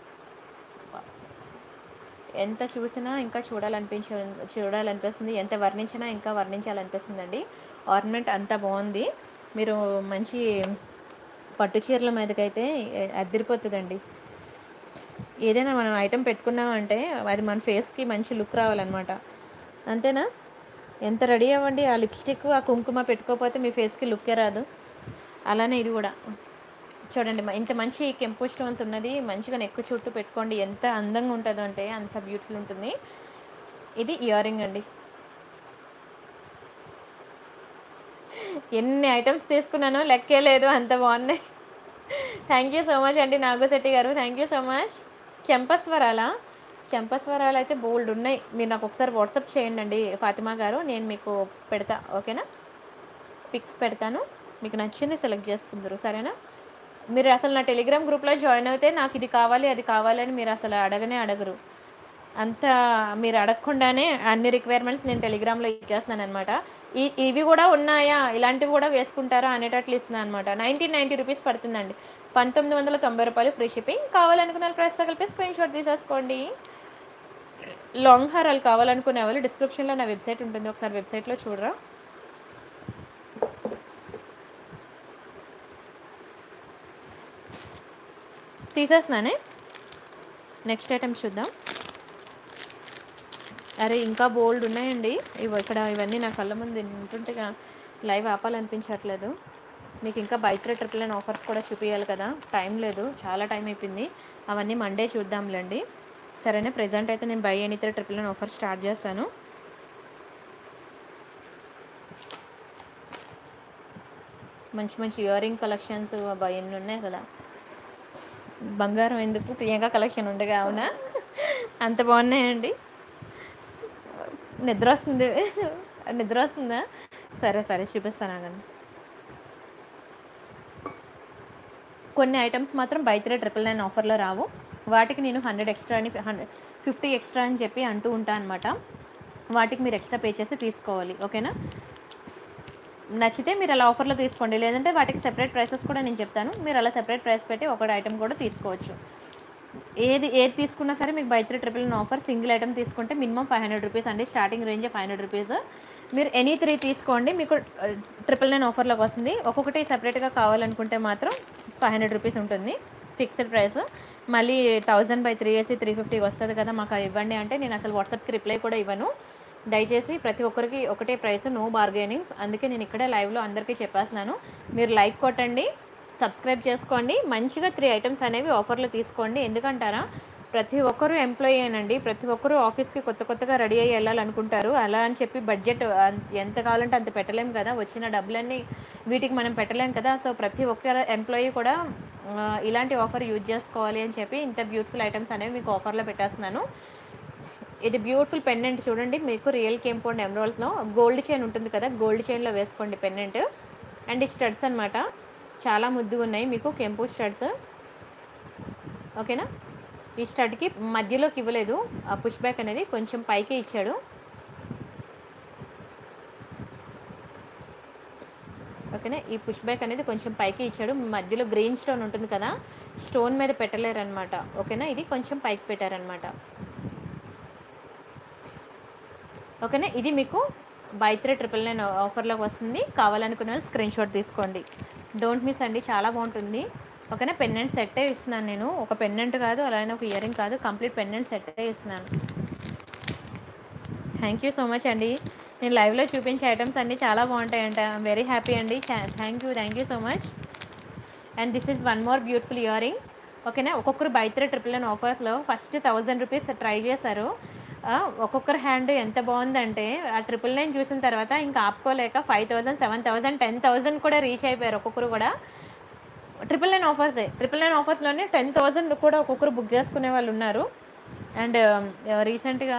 ఎంత చూసినా ఇంకా చూడాలనిపించ చూడాలనిపిస్తుంది ఎంత వర్ణించినా ఇంకా వర్ణించాలనిపిస్తుందండి ఆర్నమెంట్ అంతా బాగుంది మీరు మంచి పట్టు చీరల మీదకైతే అద్దరిపోతుందండి ఏదైనా మనం ఐటెం పెట్టుకున్నామంటే అది మన ఫేస్కి మంచి లుక్ రావాలన్నమాట అంతేనా ఎంత రెడీ అవ్వండి ఆ లిప్స్టిక్ ఆ కుంకుమ పెట్టుకోకపోతే మీ ఫేస్కి లుక్కే రాదు అలానే ఇది కూడా చూడండి మ- ఇంత మంచి కెంపు స్టోన్స్ ఉన్నది మంచిగా నెక్కు చుట్టూ పెట్టుకోండి ఎంత అందంగా ఉంటుందో అంటే అంత బ్యూటిఫుల్ ఉంటుంది ఇది ఇయర్ రింగ్ అండి ఎన్ని ఐటమ్స్ తీసుకున్నానో లెక్కే లేదు అంత బాగున్నాయి థ్యాంక్ యూ సో మచ్ అండి నాగశెట్టి గారు థ్యాంక్ యూ సో మచ్ చెంపస్వరాల చెంపస్వరాలు అయితే బోల్డ్ ఉన్నాయి మీరు నాకు ఒకసారి వాట్సాప్ చేయండి అండి ఫాతిమా గారు నేను మీకు పెడతా ఓకేనా పిక్స్ పెడతాను మీకు నచ్చింది సెలెక్ట్ చేసుకుందరు సరేనా మీరు అసలు నా టెలిగ్రామ్ గ్రూప్లో జాయిన్ అయితే నాకు ఇది కావాలి అది కావాలి అని మీరు అసలు అడగనే అడగరు అంత మీరు అడగకుండానే అన్ని రిక్వైర్మెంట్స్ నేను టెలిగ్రామ్లో ఇచ్చేస్తున్నాను అనమాట ఈ ఇవి కూడా ఉన్నాయా ఇలాంటివి కూడా వేసుకుంటారా అనేటట్లు ఇస్తున్నాను అనమాట నైన్టీన్ నైంటీ రూపీస్ పడుతుందండి పంతొమ్మిది వందల తొంభై రూపాయలు ఫ్రీ షిప్పింగ్ కావాలనుకున్న ప్రైస్ కలిపి స్క్రీన్ షాట్ తీసేసుకోండి లాంగ్ హారాలు కావాలనుకునే వాళ్ళు డిస్క్రిప్షన్లో నా వెబ్సైట్ ఉంటుంది ఒకసారి వెబ్సైట్లో చూడరా తీసేస్తున్నానే నెక్స్ట్ ఐటమ్ చూద్దాం అరే ఇంకా బోల్డ్ ఉన్నాయండి ఇవి ఇక్కడ ఇవన్నీ నా కళ్ళ ముందు ఉంటుంటేగా లైవ్ ఆపాలనిపించట్లేదు మీకు ఇంకా బైక్ ట్రిపుల్ నైన్ ఆఫర్స్ కూడా చూపించాలి కదా టైం లేదు చాలా టైం అయిపోయింది అవన్నీ మండే చూద్దాంలేండి సరేనా ప్రెజెంట్ అయితే నేను buy any triple nine offer start చేస్తాను మంచి మంచి ఇయర్ రింగ్ కలెక్షన్స్ అబ్బా ఎన్ని ఉన్నాయి అసలు బంగారం ఎందుకు ప్రియాంక కలెక్షన్ ఉండగా అవునా అంత బాగున్నాయండి నిద్ర వస్తుంది నిద్ర వస్తుందా సరే సరే చూపిస్తాను ఆగండి కొన్ని ఐటమ్స్ మాత్రం బై త్రీ ట్రిపుల్ నైన్ ఆఫర్లో రావు వాటికి నేను హండ్రెడ్ ఎక్స్ట్రా అని హండ్రెడ్ ఫిఫ్టీ ఎక్స్ట్రా అని చెప్పి అంటూ ఉంటాను అనమాట వాటికి మీరు ఎక్స్ట్రా పే చేసి తీసుకోవాలి ఓకేనా నచ్చితే మీరు అలా ఆఫర్లో తీసుకోండి లేదంటే వాటికి సెపరేట్ ప్రైసెస్ కూడా నేను చెప్తాను మీరు అలా సెపరేట్ ప్రైస్ పెట్టి ఒక ఐటమ్ కూడా తీసుకోవచ్చు ఏది ఏది తీసుకున్నా సరే మీకు buy three triple nine offer single item తీసుకుంటే మినిమం ఫైవ్ హండ్రెడ్ రూపీస్ అండి starting range five hundred rupees మీరు ఎనీ త్రీ తీసుకోండి మీకు ట్రిపుల్ నైన్ ఆఫర్లోకి వస్తుంది ఒక్కొక్కటి సెపరేట్గా కావాలనుకుంటే మాత్రం ఫైవ్ హండ్రెడ్ రూపీస్ ఉంటుంది ఫిక్స్డ్ ప్రైస్ మళ్ళీ థౌజండ్ బై త్రీ వేసి త్రీ ఫిఫ్టీకి వస్తుంది కదా మాకు అది ఇవ్వండి అంటే నేను అసలు వాట్సాప్కి రిప్లై కూడా ఇవ్వను దయచేసి ప్రతి ఒక్కరికి ఒకటే ప్రైస్ నో బార్గెనింగ్స్ అందుకే నేను ఇక్కడే లైవ్లో అందరికీ చెప్పేస్తున్నాను మీరు లైక్ కొట్టండి సబ్స్క్రైబ్ చేసుకోండి మంచిగా త్రీ ఐటమ్స్ అనేవి ఆఫర్లో తీసుకోండి ఎందుకంటారా ప్రతి ఒక్కరూ ఎంప్లాయీ అండి ప్రతి ఒక్కరూ ఆఫీస్కి కొత్త కొత్తగా రెడీ అయ్యి వెళ్ళాలనుకుంటారు అలా అని చెప్పి బడ్జెట్ ఎంత కావాలంటే అంత పెట్టలేం కదా వచ్చిన డబ్బులన్నీ వీటికి మనం పెట్టలేం కదా సో ప్రతి ఒక్క ఎంప్లాయీ కూడా ఆ, ఇలాంటి ఆఫర్ యూజ్ చేసుకోవాలి అని చెప్పి ఇంత బ్యూటిఫుల్ ఐటమ్స్ అనేవి మీకు ఆఫర్లో పెట్టేస్తున్నాను ఇది బ్యూటిఫుల్ పెండెంట్ చూడండి మీకు రియల్ కేంపౌండ్ ఎమరాల్స్లో గోల్డ్ చైన్ ఉంటుంది కదా గోల్డ్ చైన్లో వేసుకోండి పెండెంట్ అండ్ ఈ స్టడ్స్ అనమాట చాలా ముద్దుగా ఉన్నాయి మీకు కెంపు స్టడ్స్ ఓకేనా ఈ స్టడ్కి మధ్యలోకి ఇవ్వలేదు ఆ పుష్ బ్యాక్ అనేది కొంచెం పైకి ఇచ్చాడు ఓకేనా ఈ పుష్ బ్యాక్ అనేది కొంచెం పైకి ఇచ్చాడు మధ్యలో గ్రీన్ స్టోన్ ఉంటుంది కదా స్టోన్ మీద పెట్టలేరు అనమాట ఓకేనా ఇది కొంచెం పైకి పెట్టారనమాట ఓకేనా ఇది మీకు బై త్రీ ట్రిపుల్ నైన్ ఆఫర్లోకి వస్తుంది కావాలనుకున్న వాళ్ళు స్క్రీన్ షాట్ తీసుకోండి డోంట్ మిస్ అండి చాలా బాగుంటుంది ఓకేనా పెండెంట్ సెట్టే ఇస్తున్నాను నేను ఒక పెండెంట్ కాదు అలానే ఒక ఇయరింగ్ కాదు కంప్లీట్ పెండెంట్ సెట్టే ఇస్తున్నాను థ్యాంక్ యూ సో మచ్ అండి నేను లైవ్లో చూపించే ఐటమ్స్ అన్నీ చాలా బాగుంటాయంట వెరీ హ్యాపీ అండి thank you thank you so much and this is one more beautiful earring ఓకేనా ఒక్కొక్కరు బై త్రీ ట్రిపుల్ నైన్ ఆఫర్స్లో ఫస్ట్ థౌజండ్ రూపీస్ ట్రై చేశారు ఆ, ఒక్కొక్కరు హ్యాండ్ ఎంత బాగుందంటే ఆ ట్రిపుల్ నైన్ చూసిన తర్వాత ఇంకా ఆపుకోలేక five thousand seven thousand ten thousand కూడా రీచ్ అయిపోయారు ఒక్కొక్కరు కూడా ట్రిపుల్ నైన్ ఆఫర్సే ట్రిపుల్ నైన్ ఆఫర్స్లోనే టెన్ థౌసండ్ కూడా ఒక్కొక్కరు బుక్ చేసుకునే వాళ్ళు ఉన్నారు అండ్ రీసెంట్గా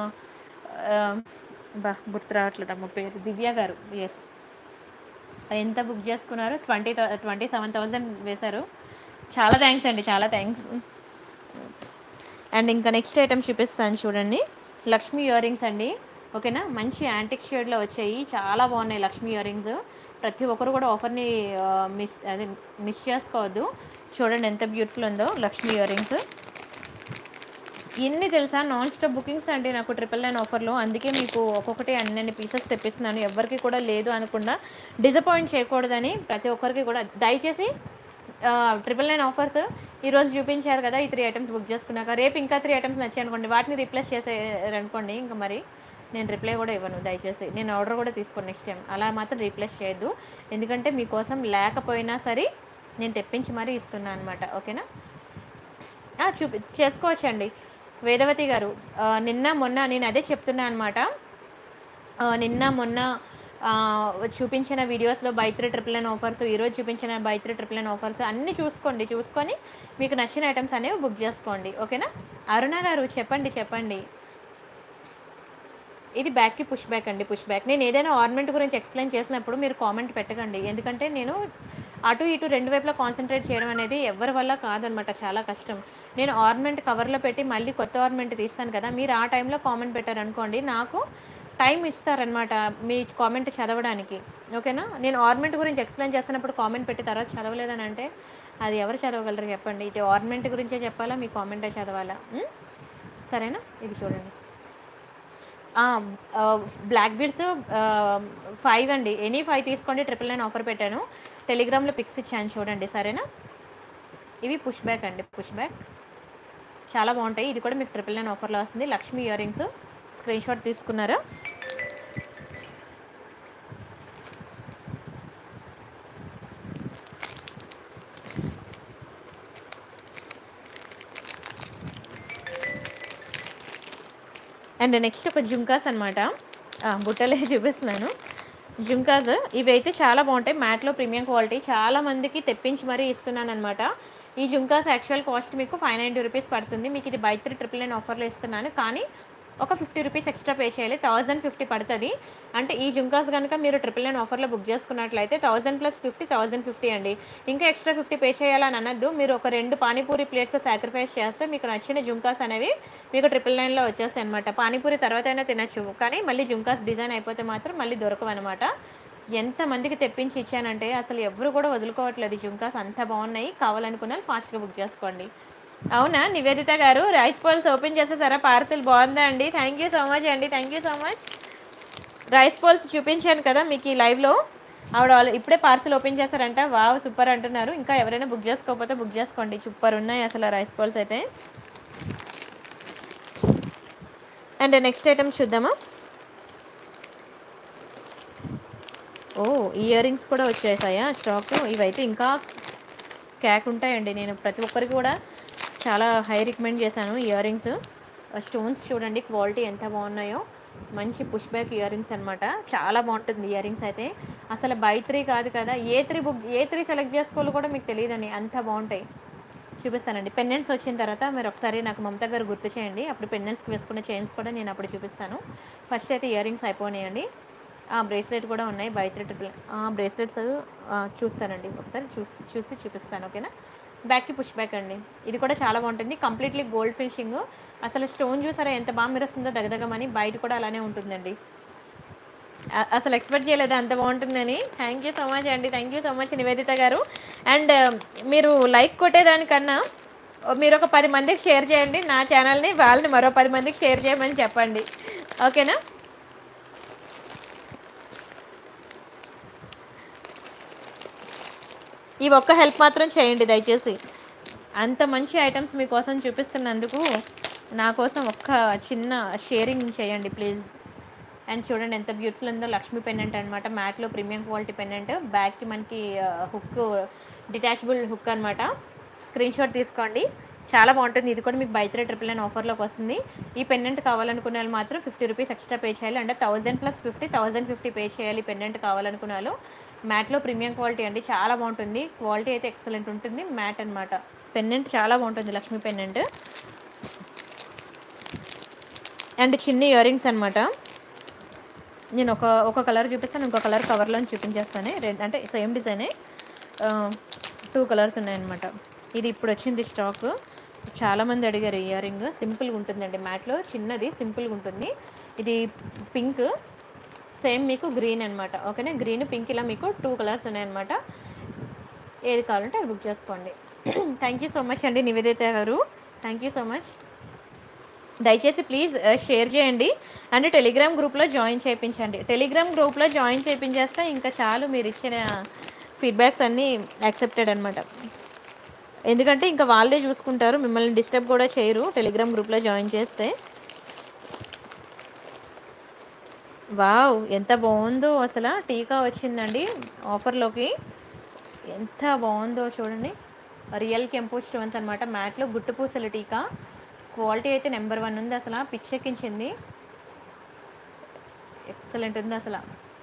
బా గుర్తు రావట్లేదు అమ్మ పేరు దివ్య గారు ఎస్ ఎంత బుక్ చేసుకున్నారు ట్వంటీ ట్వంటీ సెవెన్ థౌజండ్ వేశారు చాలా థ్యాంక్స్ అండి చాలా థ్యాంక్స్ అండ్ ఇంకా నెక్స్ట్ ఐటమ్ చూపిస్తాను చూడండి లక్ష్మీ ఇయర్ రింగ్స్ అండి ఓకేనా మంచి యాంటిక్ షేడ్లో వచ్చాయి చాలా బాగున్నాయి లక్ష్మీ ఇయర్ రింగ్స్ ప్రతి ఒక్కరు కూడా ఆఫర్ని మిస్ అదే మిస్ చేసుకోవద్దు చూడండి ఎంత బ్యూటిఫుల్ ఉందో లక్ష్మీ ఇయర్ రింగ్స్ ఎన్ని తెలుసా నాన్ స్టాప్ బుకింగ్స్ అండి నాకు ట్రిపుల్ నైన్ ఆఫర్లో అందుకే మీకు ఒక్కొక్కటి అన్ని పీసెస్ తెప్పిస్తున్నాను ఎవరికి కూడా లేదు అనకుండా డిసప్పాయింట్ చేయకూడదని ప్రతి ఒక్కరికి కూడా దయచేసి ట్రిపుల్ నైన్ ఆఫర్స్ ఈరోజు చూపించారు కదా ఈ త్రీ ఐటమ్స్ బుక్ చేసుకున్నాక రేపు ఇంకా త్రీ ఐటమ్స్ నచ్చాయి అనుకోండి వాటిని రీప్లేస్ చేసేరనుకోండి ఇంకా మరి నేను రిప్లై కూడా ఇవ్వను దయచేసి నేను ఆర్డర్ కూడా తీసుకోను నెక్స్ట్ టైం అలా మాత్రం రీప్లేస్ చేయొద్దు ఎందుకంటే మీకోసం లేకపోయినా సరే నేను తెప్పించి మరీ ఇస్తున్నాను అనమాట ఓకేనా ఆ, చూపి చేసుకోవచ్చండి వేదవతి గారు ఆ, నిన్న మొన్న నేను అదే చెప్తున్నా అనమాట నిన్న మొన్న ఆ, చూపించిన వీడియోస్లో buy three triple nine offers ఈరోజు చూపించిన buy three triple nine offers అన్నీ చూసుకోండి చూసుకొని మీకు నచ్చిన ఐటమ్స్ అనేవి బుక్ చేసుకోండి ఓకేనా అరుణ గారు చెప్పండి చెప్పండి ఇది బ్యాక్కి పుష్ బ్యాక్ అండి పుష్ బ్యాక్ నేను ఏదైనా ఆర్నమెంట్ గురించి ఎక్స్ప్లెయిన్ చేసినప్పుడు మీరు కామెంట్ పెట్టకండి ఎందుకంటే నేను అటు ఇటు రెండు వైపులా కాన్సన్ట్రేట్ చేయడం అనేది ఎవరి వల్ల కాదనమాట చాలా కష్టం నేను ఆర్నమెంట్ కవర్లో పెట్టి మళ్ళీ కొత్త ఆర్నమెంట్ తీస్తాను కదా మీరు ఆ టైంలో కామెంట్ పెట్టారనుకోండి నాకు టైం ఇస్తారనమాట మీ కామెంట్ చదవడానికి ఓకేనా నేను ఆర్నమెంట్ గురించి ఎక్స్ప్లెయిన్ చేస్తున్నప్పుడు కామెంట్ పెట్టి తర్వాత చదవలేదని అంటే అది ఎవరు చదవగలరు చెప్పండి ఇది ఆర్నమెంట్ గురించే చెప్పాలా మీ కామెంటే చదవాలా ఉం? సరేనా ఇది చూడండి బ్లాక్ బీడ్స్ ఫైవ్ అండి ఎనీ ఫైవ్ తీసుకోండి ట్రిపుల్ నైన్ ఆఫర్ పెట్టాను టెలిగ్రామ్లో పిక్స్ ఇచ్చాను చూడండి సరేనా ఇవి పుష్ బ్యాక్ అండి పుష్ బ్యాక్ చాలా బాగుంటాయి ఇది కూడా మీకు ట్రిపుల్ నైన్ ఆఫర్లో వస్తుంది Lakshmi earrings screenshot తీసుకున్నారా అండ్ నెక్స్ట్ ఒక జుంకాస్ అనమాట బుట్టలే చూపిస్తున్నాను జుంకాస్ ఇవి అయితే చాలా బాగుంటాయి మ్యాట్లో ప్రీమియం క్వాలిటీ చాలా మందికి తెప్పించి మరీ ఇస్తున్నాను అనమాట ఈ జుంకాస్ యాక్చువల్ కాస్ట్ మీకు ఫైవ్ నైంటీ రూపీస్ పడుతుంది మీకు ఇది బై త్రీ ట్రిపుల్ నైన్ ఆఫర్లో ఇస్తున్నాను కానీ ఒక ఫిఫ్టీ రూపీస్ ఎక్స్ట్రా పే చేయాలి థౌజండ్ ఫిఫ్టీ పడుతుంది అంటే ఈ జుంకాస్ కనుక మీరు ట్రిపుల్ నైన్ ఆఫర్లో బుక్ చేసుకున్నట్లయితే thousand plus fifty thousand fifty అండి ఇంకా ఎక్స్ట్రా ఫిఫ్టీ పే చేయాలని అనద్దు మీరు ఒక రెండు పానీపూరి ప్లేట్స్ సాక్రిఫైస్ చేస్తే మీకు నచ్చిన జుంకాస్ అనేవి మీకు ట్రిపుల్ నైన్లో వచ్చేస్తాయి అనమాట పానీపూరి తర్వాత అయినా తినచ్చు కానీ మళ్ళీ జుంకాస్ డిజైన్ అయిపోతే మాత్రం మళ్ళీ దొరకవు అనమాట ఎంతమందికి తెప్పించి ఇచ్చానంటే అసలు ఎవరు కూడా వదులుకోవట్లేదు ఈ జుంకాస్ అంత బాగున్నాయి కావాలనుకున్న వాళ్ళు ఫాస్ట్గా బుక్ చేసుకోండి అవునా నివేదిత గారు రైస్ బాల్స్ ఓపెన్ చేసేసారా పార్సిల్ బాగుందా అండి థ్యాంక్ యూ సో మచ్ అండి thank you so much rice balls చూపించాను కదా మీకు ఈ లైవ్లో ఆవిడ వాళ్ళు ఇప్పుడే పార్సిల్ ఓపెన్ చేశారంట వావ్ సూపర్ అంటున్నారు ఇంకా ఎవరైనా బుక్ చేసుకోకపోతే బుక్ చేసుకోండి సూపర్ ఉన్నాయి అసలు రైస్ బాల్స్ అయితే అండ్ నెక్స్ట్ ఐటమ్ చూద్దామా ఓ ఇయర్ రింగ్స్ కూడా వచ్చేసాయా స్టాక్ ఇవైతే ఇంకా క్యాక్ ఉంటాయండి నేను ప్రతి ఒక్కరికి కూడా చాలా హై రికమెండ్ చేశాను ఇయర్ రింగ్స్ స్టోన్స్ చూడండి క్వాలిటీ ఎంత బాగున్నాయో మంచి పుష్ బ్యాక్ ఇయర్ రింగ్స్ అనమాట చాలా బాగుంటుంది ఇయర్ రింగ్స్ అయితే అసలు బై త్రీ కాదు కదా ఏ త్రీ బుక్ ఏ త్రీ సెలెక్ట్ చేసుకోవాలో కూడా మీకు తెలియదండి అంత బాగుంటాయి చూపిస్తానండి పెండెంట్స్ వచ్చిన తర్వాత మీరు ఒకసారి నాకు మమత గారు గుర్తు చేయండి అప్పుడు పెండెంట్స్కి వేసుకున్న చైన్స్ కూడా నేను అప్పుడు చూపిస్తాను ఫస్ట్ అయితే ఇయర్ రింగ్స్ అయిపోయినాయండి బ్రేస్లెట్ కూడా ఉన్నాయి బై త్రీ ట్రిపుల్ బ్రేస్లెట్స్ చూస్తానండి ఒకసారి చూసి చూసి చూపిస్తాను ఓకేనా బ్యాక్కి పుష్ బ్యాక్ అండి ఇది కూడా చాలా బాగుంటుంది కంప్లీట్లీ గోల్డ్ ఫినిషింగ్ అసలు స్టోన్ చూసారా ఎంత బాగా మెరుస్తుందో దగదగమని బయట కూడా అలానే ఉంటుందండి అ- అసలు ఎక్స్పెక్ట్ చేయలేదు అంత బాగుంటుందని థ్యాంక్ యూ సో మచ్ అండి thank you so much Nivedita గారు అండ్ మీరు లైక్ కొట్టేదానికన్నా మీరు ఒక పది మందికి షేర్ చేయండి నా ఛానల్ని వాళ్ళని మరో పది మందికి షేర్ చేయమని చెప్పండి ఓకేనా ఈ ఒక్క హెల్ప్ మాత్రం చేయండి దయచేసి అంత మంచి ఐటమ్స్ మీకోసం చూపిస్తున్నందుకు నా కోసం ఒక్క చిన్న షేరింగ్ చేయండి ప్లీజ్ అండ్ చూడండి ఎంత బ్యూటిఫుల్ ఉందో లక్ష్మీ పెన్నెంట్ అనమాట మ్యాట్లో ప్రీమియం క్వాలిటీ పెన్నెంట్ బ్యాక్కి మనకి హుక్ డిటాచబుల్ హుక్ అనమాట స్క్రీన్ షాట్ తీసుకోండి చాలా బాగుంటుంది ఇది కూడా మీకు బై త్రీ ట్రిపుల్ నైన్ ఆఫర్లోకి వస్తుంది ఈ పెన్నెంట్ కావాలనుకునే వాళ్ళు మాత్రం ఫిఫ్టీ రూపీస్ ఎక్స్ట్రా పే చేయాలి అంటే thousand plus fifty thousand fifty pay చేయాలి పెన్నెంట్ కావాలనుకునే వాళ్ళు మ్యాట్లో ప్రీమియం క్వాలిటీ అండి చాలా బాగుంటుంది క్వాలిటీ అయితే ఎక్సలెంట్ ఉంటుంది మ్యాట్ అనమాట పెన్నెంట్ చాలా బాగుంటుంది లక్ష్మీ పెన్నెంట్ అండ్ చిన్న ఇయర్ రింగ్స్ అనమాట నేను ఒక ఒక కలర్ చూపిస్తాను ఇంకో కలర్ కవర్లో చూపించేస్తాను రెడ్ అంటే సేమ్ డిజైనే టూ కలర్స్ ఉన్నాయన్నమాట ఇది ఇప్పుడు వచ్చింది స్టాక్ చాలామంది అడిగారు ఇయర్ రింగ్ సింపుల్గా ఉంటుందండి మ్యాట్లో చిన్నది సింపుల్గా ఉంటుంది ఇది పింక్ సేమ్ మీకు గ్రీన్ అనమాట ఓకేనా గ్రీన్ పింక్ ఇలా మీకు టూ కలర్స్ ఉన్నాయన్నమాట ఏది కావాలంటే అది బుక్ చేసుకోండి థ్యాంక్ యూ సో మచ్ అండి నివేదిత గారు థ్యాంక్ యూ సో మచ్ దయచేసి ప్లీజ్ షేర్ చేయండి అండ్ టెలిగ్రామ్ గ్రూప్లో జాయిన్ చేయించండి టెలిగ్రామ్ గ్రూప్లో జాయిన్ చేయించేస్తే ఇంకా చాలు మీరు ఇచ్చిన ఫీడ్బ్యాక్స్ అన్నీ యాక్సెప్టెడ్ అనమాట ఎందుకంటే ఇంకా వాళ్ళే చూసుకుంటారు మిమ్మల్ని డిస్టర్బ్ కూడా చేయరు టెలిగ్రామ్ గ్రూప్లో జాయిన్ చేస్తే వావ్ ఎంత బాగుందో అసలు టీకా వచ్చిందండి ఆఫర్లోకి ఎంత బాగుందో చూడండి రియల్ కెంపు స్టోన్స్ అనమాట మ్యాట్లో గుట్టు పూసల టీకా క్వాలిటీ అయితే నెంబర్ వన్ ఉంది అసలు పిచ్చెక్కించింది ఎక్సలెంట్ ఉంది అసలు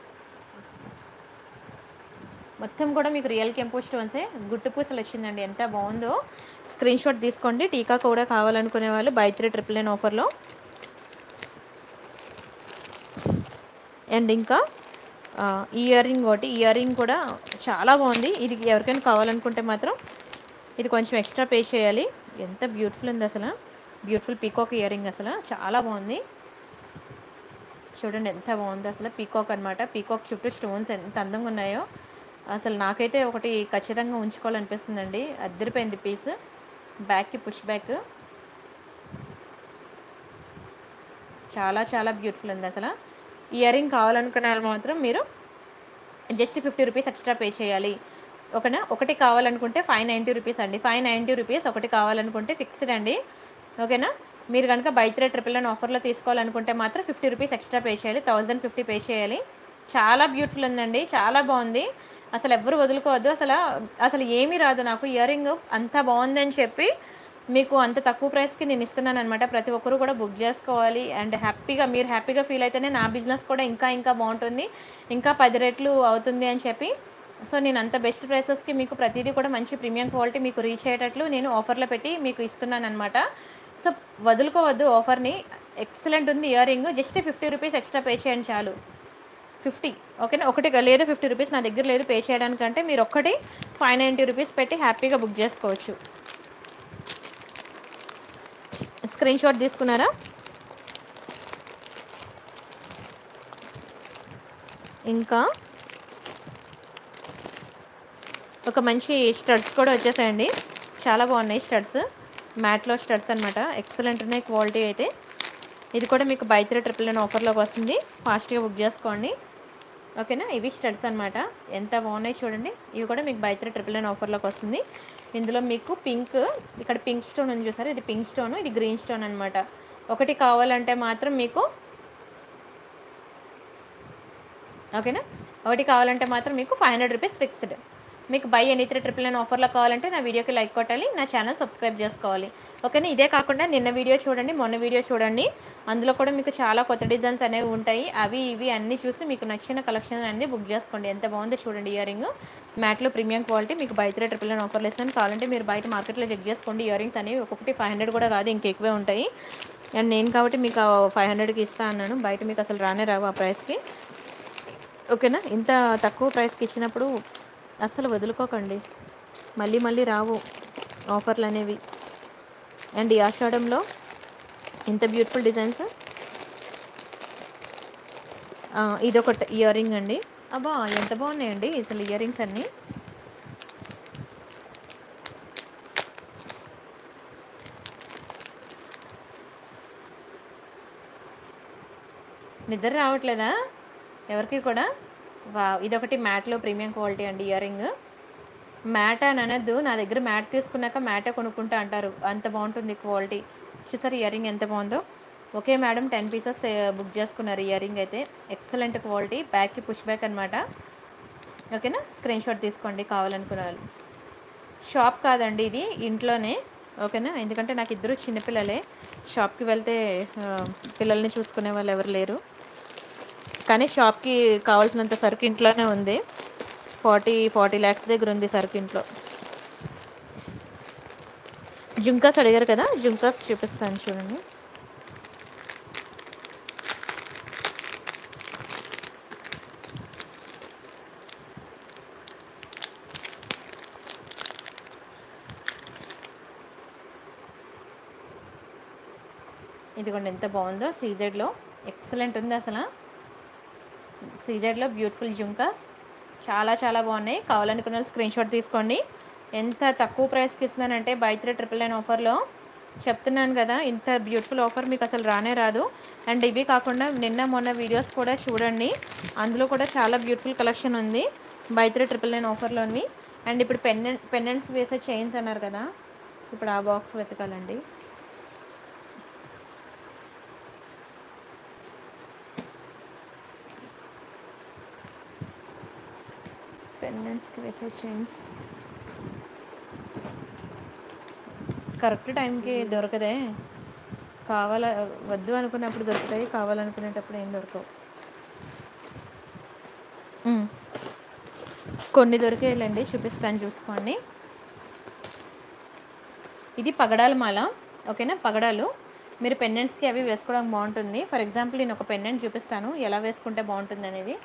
మొత్తం కూడా మీకు రియల్ కెంపు స్టోన్సే గుట్టు పూసలు వచ్చిందండి ఎంత బాగుందో స్క్రీన్ షాట్ తీసుకోండి టీకా కూడా కావాలనుకునే వాళ్ళు బై త్రీ ట్రిపుల్ నైన్ ఆఫర్లో అండ్ ఇంకా ఇయర్ రింగ్ ఒకటి ఇయర్ రింగ్ కూడా చాలా బాగుంది ఇది ఎవరికైనా కావాలనుకుంటే మాత్రం ఇది కొంచెం ఎక్స్ట్రా పే చేయాలి ఎంత బ్యూటిఫుల్ ఉంది అసలు బ్యూటిఫుల్ పీకాక్ ఇయర్ రింగ్ అసలు చాలా బాగుంది చూడండి ఎంత బాగుందో అసలు పీకాక్ అనమాట పీకాక్ చుట్టూ స్టోన్స్ ఎంత అందంగా ఉన్నాయో అసలు నాకైతే ఒకటి ఖచ్చితంగా ఉంచుకోవాలనిపిస్తుందండి అద్దరిపోయింది పీస్ బ్యాక్కి పుష్ బ్యాక్ చాలా చాలా బ్యూటిఫుల్ ఉంది అసలు ఇయర్ రింగ్ కావాలనుకునే వాళ్ళు మాత్రం మీరు just fifty rupees extra pay చేయాలి ఓకేనా ఒకటి కావాలనుకుంటే ఫైవ్ నైంటీ రూపీస్ అండి ఫైవ్ నైంటీ రూపీస్ ఒకటి కావాలనుకుంటే ఫిక్స్డ్ అండి ఓకేనా మీరు కనుక బై త్రీ ట్రిపుల్ నైన్ ఆఫర్లో తీసుకోవాలనుకుంటే మాత్రం ఫిఫ్టీ రూపీస్ ఎక్స్ట్రా పే చేయాలి థౌజండ్ ఫిఫ్టీ పే చేయాలి చాలా బ్యూటిఫుల్ ఉందండి చాలా బాగుంది అసలు ఎవ్వరు వదులుకోవద్దు అసలు అసలు ఏమీ రాదు నాకు ఇయర్ రింగ్ అంత బాగుందని చెప్పి మీకు అంత తక్కువ ప్రైస్కి నేను ఇస్తున్నాను అనమాట ప్రతి ఒక్కరు కూడా బుక్ చేసుకోవాలి అండ్ హ్యాపీగా మీరు హ్యాపీగా ఫీల్ అయితేనే నా బిజినెస్ కూడా ఇంకా ఇంకా బాగుంటుంది ఇంకా పది రెట్లు అవుతుంది అని చెప్పి సో నేను అంత బెస్ట్ ప్రైసెస్కి మీకు ప్రతిదీ కూడా మంచి ప్రీమియం క్వాలిటీ మీకు రీచ్ అయ్యేటట్లు నేను ఆఫర్లో పెట్టి మీకు ఇస్తున్నాను అనమాట సో వదులుకోవద్దు ఆఫర్ని ఎక్సలెంట్ ఉంది earring just fifty rupees extra pay చేయండి చాలు ఫిఫ్టీ ఓకేనా ఒకటి లేదు ఫిఫ్టీ రూపీస్ నా దగ్గర లేదు పే చేయడానికంటే మీరు ఒక్కటి ఫైవ్ నైంటీ రూపీస్ పెట్టి హ్యాపీగా బుక్ చేసుకోవచ్చు స్క్రీన్ షాట్ తీసుకున్నారా ఇంకా ఒక మంచి స్టడ్స్ కూడా వచ్చేసాయండి చాలా బాగున్నాయి స్టడ్స్ మ్యాట్లో స్టడ్స్ అనమాట ఎక్సలెంట్ ఉన్నాయి క్వాలిటీ అయితే ఇది కూడా మీకు బై త్రీ ట్రిపుల్ నైన్ ఆఫర్లోకి వస్తుంది ఫాస్ట్గా బుక్ చేసుకోండి ఓకేనా ఇవి స్టడ్స్ అనమాట ఎంత బాగున్నాయి చూడండి ఇవి కూడా మీకు బై త్రీ ట్రిపుల్ నైన్ ఆఫర్లోకి వస్తుంది ఇందులో మీకు పింక్ ఇక్కడ పింక్ స్టోన్ ఉంది చూసారు ఇది పింక్ స్టోన్ ఇది గ్రీన్ స్టోన్ అనమాట ఒకటి కావాలంటే మాత్రం మీకు ఓకేనా ఒకటి కావాలంటే మాత్రం మీకు ఫైవ్ హండ్రెడ్ రూపీస్ ఫిక్స్డ్ మీకు buy any three triple nine ఆఫర్లో కావాలంటే నా వీడియోకి లైక్ కొట్టాలి నా ఛానల్ సబ్స్క్రైబ్ చేసుకోవాలి ఓకేనా ఇదే కాకుండా నిన్న వీడియో చూడండి మొన్న వీడియో చూడండి అందులో కూడా మీకు చాలా కొత్త డిజైన్స్ అనేవి ఉంటాయి అవి ఇవి అన్నీ చూసి మీకు నచ్చిన కలెక్షన్ అన్నీ బుక్ చేసుకోండి ఎంత బాగుందో చూడండి ఇయర్ రింగ్ మ్యాట్లో ప్రీమియం క్వాలిటీ మీకు బై త్రీ ట్రిపుల్ నైన్ ఆఫర్లు ఇస్తాను కావాలంటే మీరు బయట మార్కెట్లో చెక్ చేసుకోండి ఇయర్ రింగ్స్ అనేవి ఒక్కొక్కటి ఫైవ్ హండ్రెడ్ కూడా కాదు ఇంకెక్కువే ఉంటాయి అండ్ నేను కాబట్టి మీకు ఫైవ్ హండ్రెడ్కి ఇస్తా అన్నాను బయట మీకు అసలు రానే రావు ఆ ప్రైస్కి ఓకేనా ఇంత తక్కువ ప్రైస్కి ఇచ్చినప్పుడు అస్సలు వదులుకోకండి మళ్ళీ మళ్ళీ రావు ఆఫర్లు అనేవి అండ్ ఈ ఆషాఢంలో ఎంత బ్యూటిఫుల్ డిజైన్స్ ఇదొక ఇయర్ రింగ్ అండి అబ్బా ఎంత బాగున్నాయండి అసలు ఇయర్ రింగ్స్ అన్నీ నిద్ర రావట్లేదా ఎవరికి కూడా వా ఇదొకటి మ్యాట్లో ప్రీమియం క్వాలిటీ అండి ఇయర్ రింగ్ మ్యాట్ అని అనద్దు నా దగ్గర మ్యాట్ తీసుకున్నాక మ్యాటే కొనుక్కుంటా అంటారు అంత బాగుంటుంది క్వాలిటీ చూసారు ఇయర్ రింగ్ ఎంత బాగుందో okay madam ten pieces book చేసుకున్నారు ఇయర్ రింగ్ అయితే ఎక్సలెంట్ క్వాలిటీ బ్యాక్కి పుష్ బ్యాక్ అనమాట ఓకేనా స్క్రీన్ షాట్ తీసుకోండి కావాలనుకున్న వాళ్ళు షాప్ కాదండి ఇది ఇంట్లోనే ఓకేనా ఎందుకంటే నాకు ఇద్దరు చిన్నపిల్లలే షాప్కి వెళ్తే ఆ, పిల్లల్ని చూసుకునే వాళ్ళు ఎవరు లేరు కానీ షాప్కి కావాల్సినంత సరుకు ఇంట్లోనే ఉంది ఫార్టీ ఫార్టీ ల్యాక్స్ దగ్గర ఉంది సరుకు ఇంట్లో జుంకాస్ అడిగారు కదా జుంకాస్ చూపిస్తాను చూడండి ఇదిగోండి ఎంత బాగుందో సీజెడ్లో ఎక్సలెంట్ ఉంది అసలు సీజెడ్లో బ్యూటిఫుల్ జుంకాస్ చాలా చాలా బాగున్నాయి కావాలనుకున్న స్క్రీన్ షాట్ తీసుకోండి ఎంత తక్కువ ప్రైస్కి ఇస్తున్నానంటే బై త్రీ ట్రిపుల్ నైన్ ఆఫర్లో చెప్తున్నాను కదా ఇంత బ్యూటిఫుల్ ఆఫర్ మీకు అసలు రానే రాదు అండ్ ఇవి కాకుండా నిన్న మొన్న వీడియోస్ కూడా చూడండి అందులో కూడా చాలా బ్యూటిఫుల్ కలెక్షన్ ఉంది బై త్రీ ట్రిపుల్ నైన్ ఆఫర్లోని అండ్ ఇప్పుడు పెన్నెంట్ పెన్నెంట్స్ వేసే చైన్స్ అన్నారు కదా ఇప్పుడు ఆ బాక్స్ వెతకాలండి పెండెంట్స్కి వేసే చైన్స్ కరెక్ట్ టైంకి దొరకదే కావాల వద్దు అనుకున్నప్పుడు దొరుకుతాయి కావాలనుకునేటప్పుడు ఏం దొరకవు ఉమ్. కొన్ని దొరికేయాలండి చూపిస్తాను చూసుకోండి ఇది పగడాల మాల ఓకేనా పగడాలు మీరు పెండెంట్స్కి అవి వేసుకోవడానికి బాగుంటుంది ఫర్ ఎగ్జాంపుల్ నేను ఒక పెండెంట్ చూపిస్తాను ఎలా వేసుకుంటే బాగుంటుంది అనేది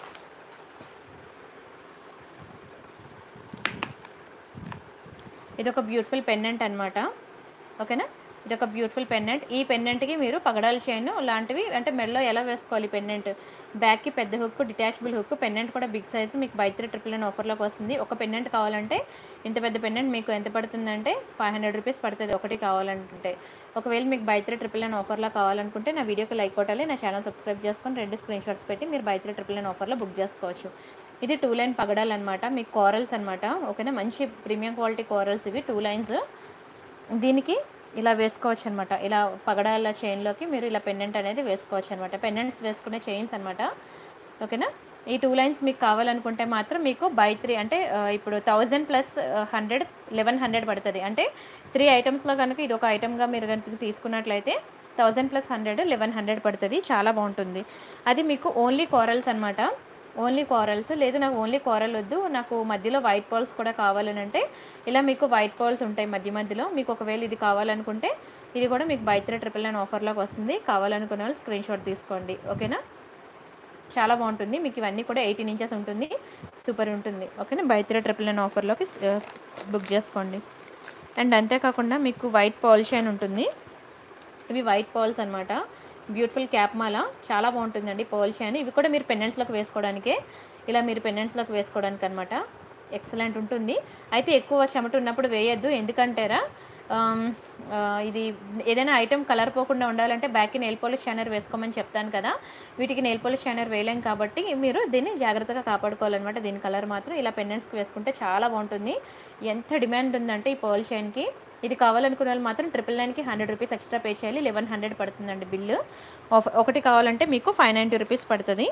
ఇది ఒక బ్యూటిఫుల్ పెండెంట్ అనమాట ఓకేనా ఇది ఒక బ్యూటిఫుల్ పెండెంట్ ఈ పెండెంట్కి మీరు పగడాల చైన్ లాంటివి అంటే మెడలో ఎలా వేసుకోవాలి పెండెంట్ బ్యాక్కి పెద్ద హుక్ డిటాచబుల్ హుక్ పెండెంట్ కూడా బిగ్ సైజ్ మీకు బై త్రీ ట్రిపుల్ నైన్ ఆఫర్లోకి వస్తుంది ఒక పెండెంట్ కావాలంటే ఇంత పెద్ద పెండెంట్ మీకు ఎంత పడుతుందంటే ఫైవ్ హండ్రెడ్ రూపీస్ పడుతుంది ఒకటి కావాలనుకుంటే ఒకవేళ మీకు బై త్రీ ట్రిపుల్ నైన్ ఆఫర్లో కావాలనుకుంటే నా వీడియోకి లైక్ కొట్టాలి నా ఛానల్ సబ్స్క్రైబ్ చేసుకొని రెండు స్క్రీన్ షాట్స్ పెట్టి మీరు బై త్రీ ట్రిపుల్ నైన్ ఆఫర్లో బుక్ చేసుకోవచ్చు ఇది టూ లైన్ పగడాలు అనమాట మీకు కోరల్స్ అనమాట ఓకేనా మంచి ప్రీమియం క్వాలిటీ కోరల్స్ ఇవి టూ లైన్స్ దీనికి ఇలా వేసుకోవచ్చు అనమాట ఇలా పగడాల చైన్లోకి మీరు ఇలా పెండెంట్ అనేది వేసుకోవచ్చు అనమాట పెండెంట్స్ వేసుకునే చైన్స్ అనమాట ఓకేనా ఈ టూ లైన్స్ మీకు కావాలనుకుంటే మాత్రం మీకు బై త్రీ అంటే ఆ, ఇప్పుడు thousand plus hundred eleven hundred పడుతుంది అంటే త్రీ ఐటమ్స్లో కనుక ఇది ఒక ఐటమ్గా మీరు కనుక తీసుకున్నట్లయితే thousand plus hundred eleven hundred పడుతుంది చాలా బాగుంటుంది అది మీకు ఓన్లీ కోరల్స్ అనమాట ఓన్లీ కోరల్స్ లేదు నాకు ఓన్లీ కోరల్ వద్దు నాకు మధ్యలో వైట్ పాల్స్ కూడా కావాలని అంటే ఇలా మీకు వైట్ పాల్స్ ఉంటాయి మధ్య మధ్యలో మీకు ఒకవేళ ఇది కావాలనుకుంటే ఇది కూడా మీకు బై త్రీ ట్రిపుల్ నైన్ ఆఫర్లోకి వస్తుంది కావాలనుకునే వాళ్ళు స్క్రీన్ షాట్ తీసుకోండి ఓకేనా చాలా బాగుంటుంది మీకు ఇవన్నీ కూడా ఎయిటీన్ ఇంచెస్ ఉంటుంది సూపర్ ఉంటుంది ఓకేనా బై త్రీ ట్రిపుల్ నైన్ ఆఫర్లోకి బుక్ చేసుకోండి అండ్ అంతేకాకుండా మీకు వైట్ పాలిష్ అని ఉంటుంది ఇవి వైట్ పాల్స్ అనమాట బ్యూటిఫుల్ క్యాప్ మాల చాలా బాగుంటుందండి పాలిష్ అని ఇవి కూడా మీరు పెండెంట్స్లోకి వేసుకోవడానికే ఇలా మీరు పెండెంట్స్లోకి వేసుకోవడానికి అనమాట ఎక్సలెంట్ ఉంటుంది అయితే ఎక్కువ చెమట ఉన్నప్పుడు వేయద్దు ఎందుకంటారా ఆమ్, ఆ, ఇది ఏదైనా ఐటెం కలర్ పోకుండా ఉండాలంటే బ్యాక్కి నెయిల్ పాలిష్ షైనర్ వేసుకోమని చెప్తాను కదా వీటికి నెయిల్ పాలిష్ షైనర్ వేయలేం కాబట్టి మీరు దీన్ని జాగ్రత్తగా కాపాడుకోవాలన్నమాట దీని కలర్ మాత్రం ఇలా పెండెంట్స్కి వేసుకుంటే చాలా బాగుంటుంది ఎంత డిమాండ్ ఉందంటే ఈ పర్ల్ షైన్కి ఇది కావాలనుకున్న వాళ్ళు మాత్రం ట్రిపుల్ నైన్కి హండ్రెడ్ రూపీస్ ఎక్స్ట్రా పే చేయాలి లెవెన్ హండ్రెడ్ పడుతుందండి బిల్లు ఆఫ్- ఒకటి కావాలంటే మీకు ఫైవ్ నైంటీ రూపీస్ పడుతుంది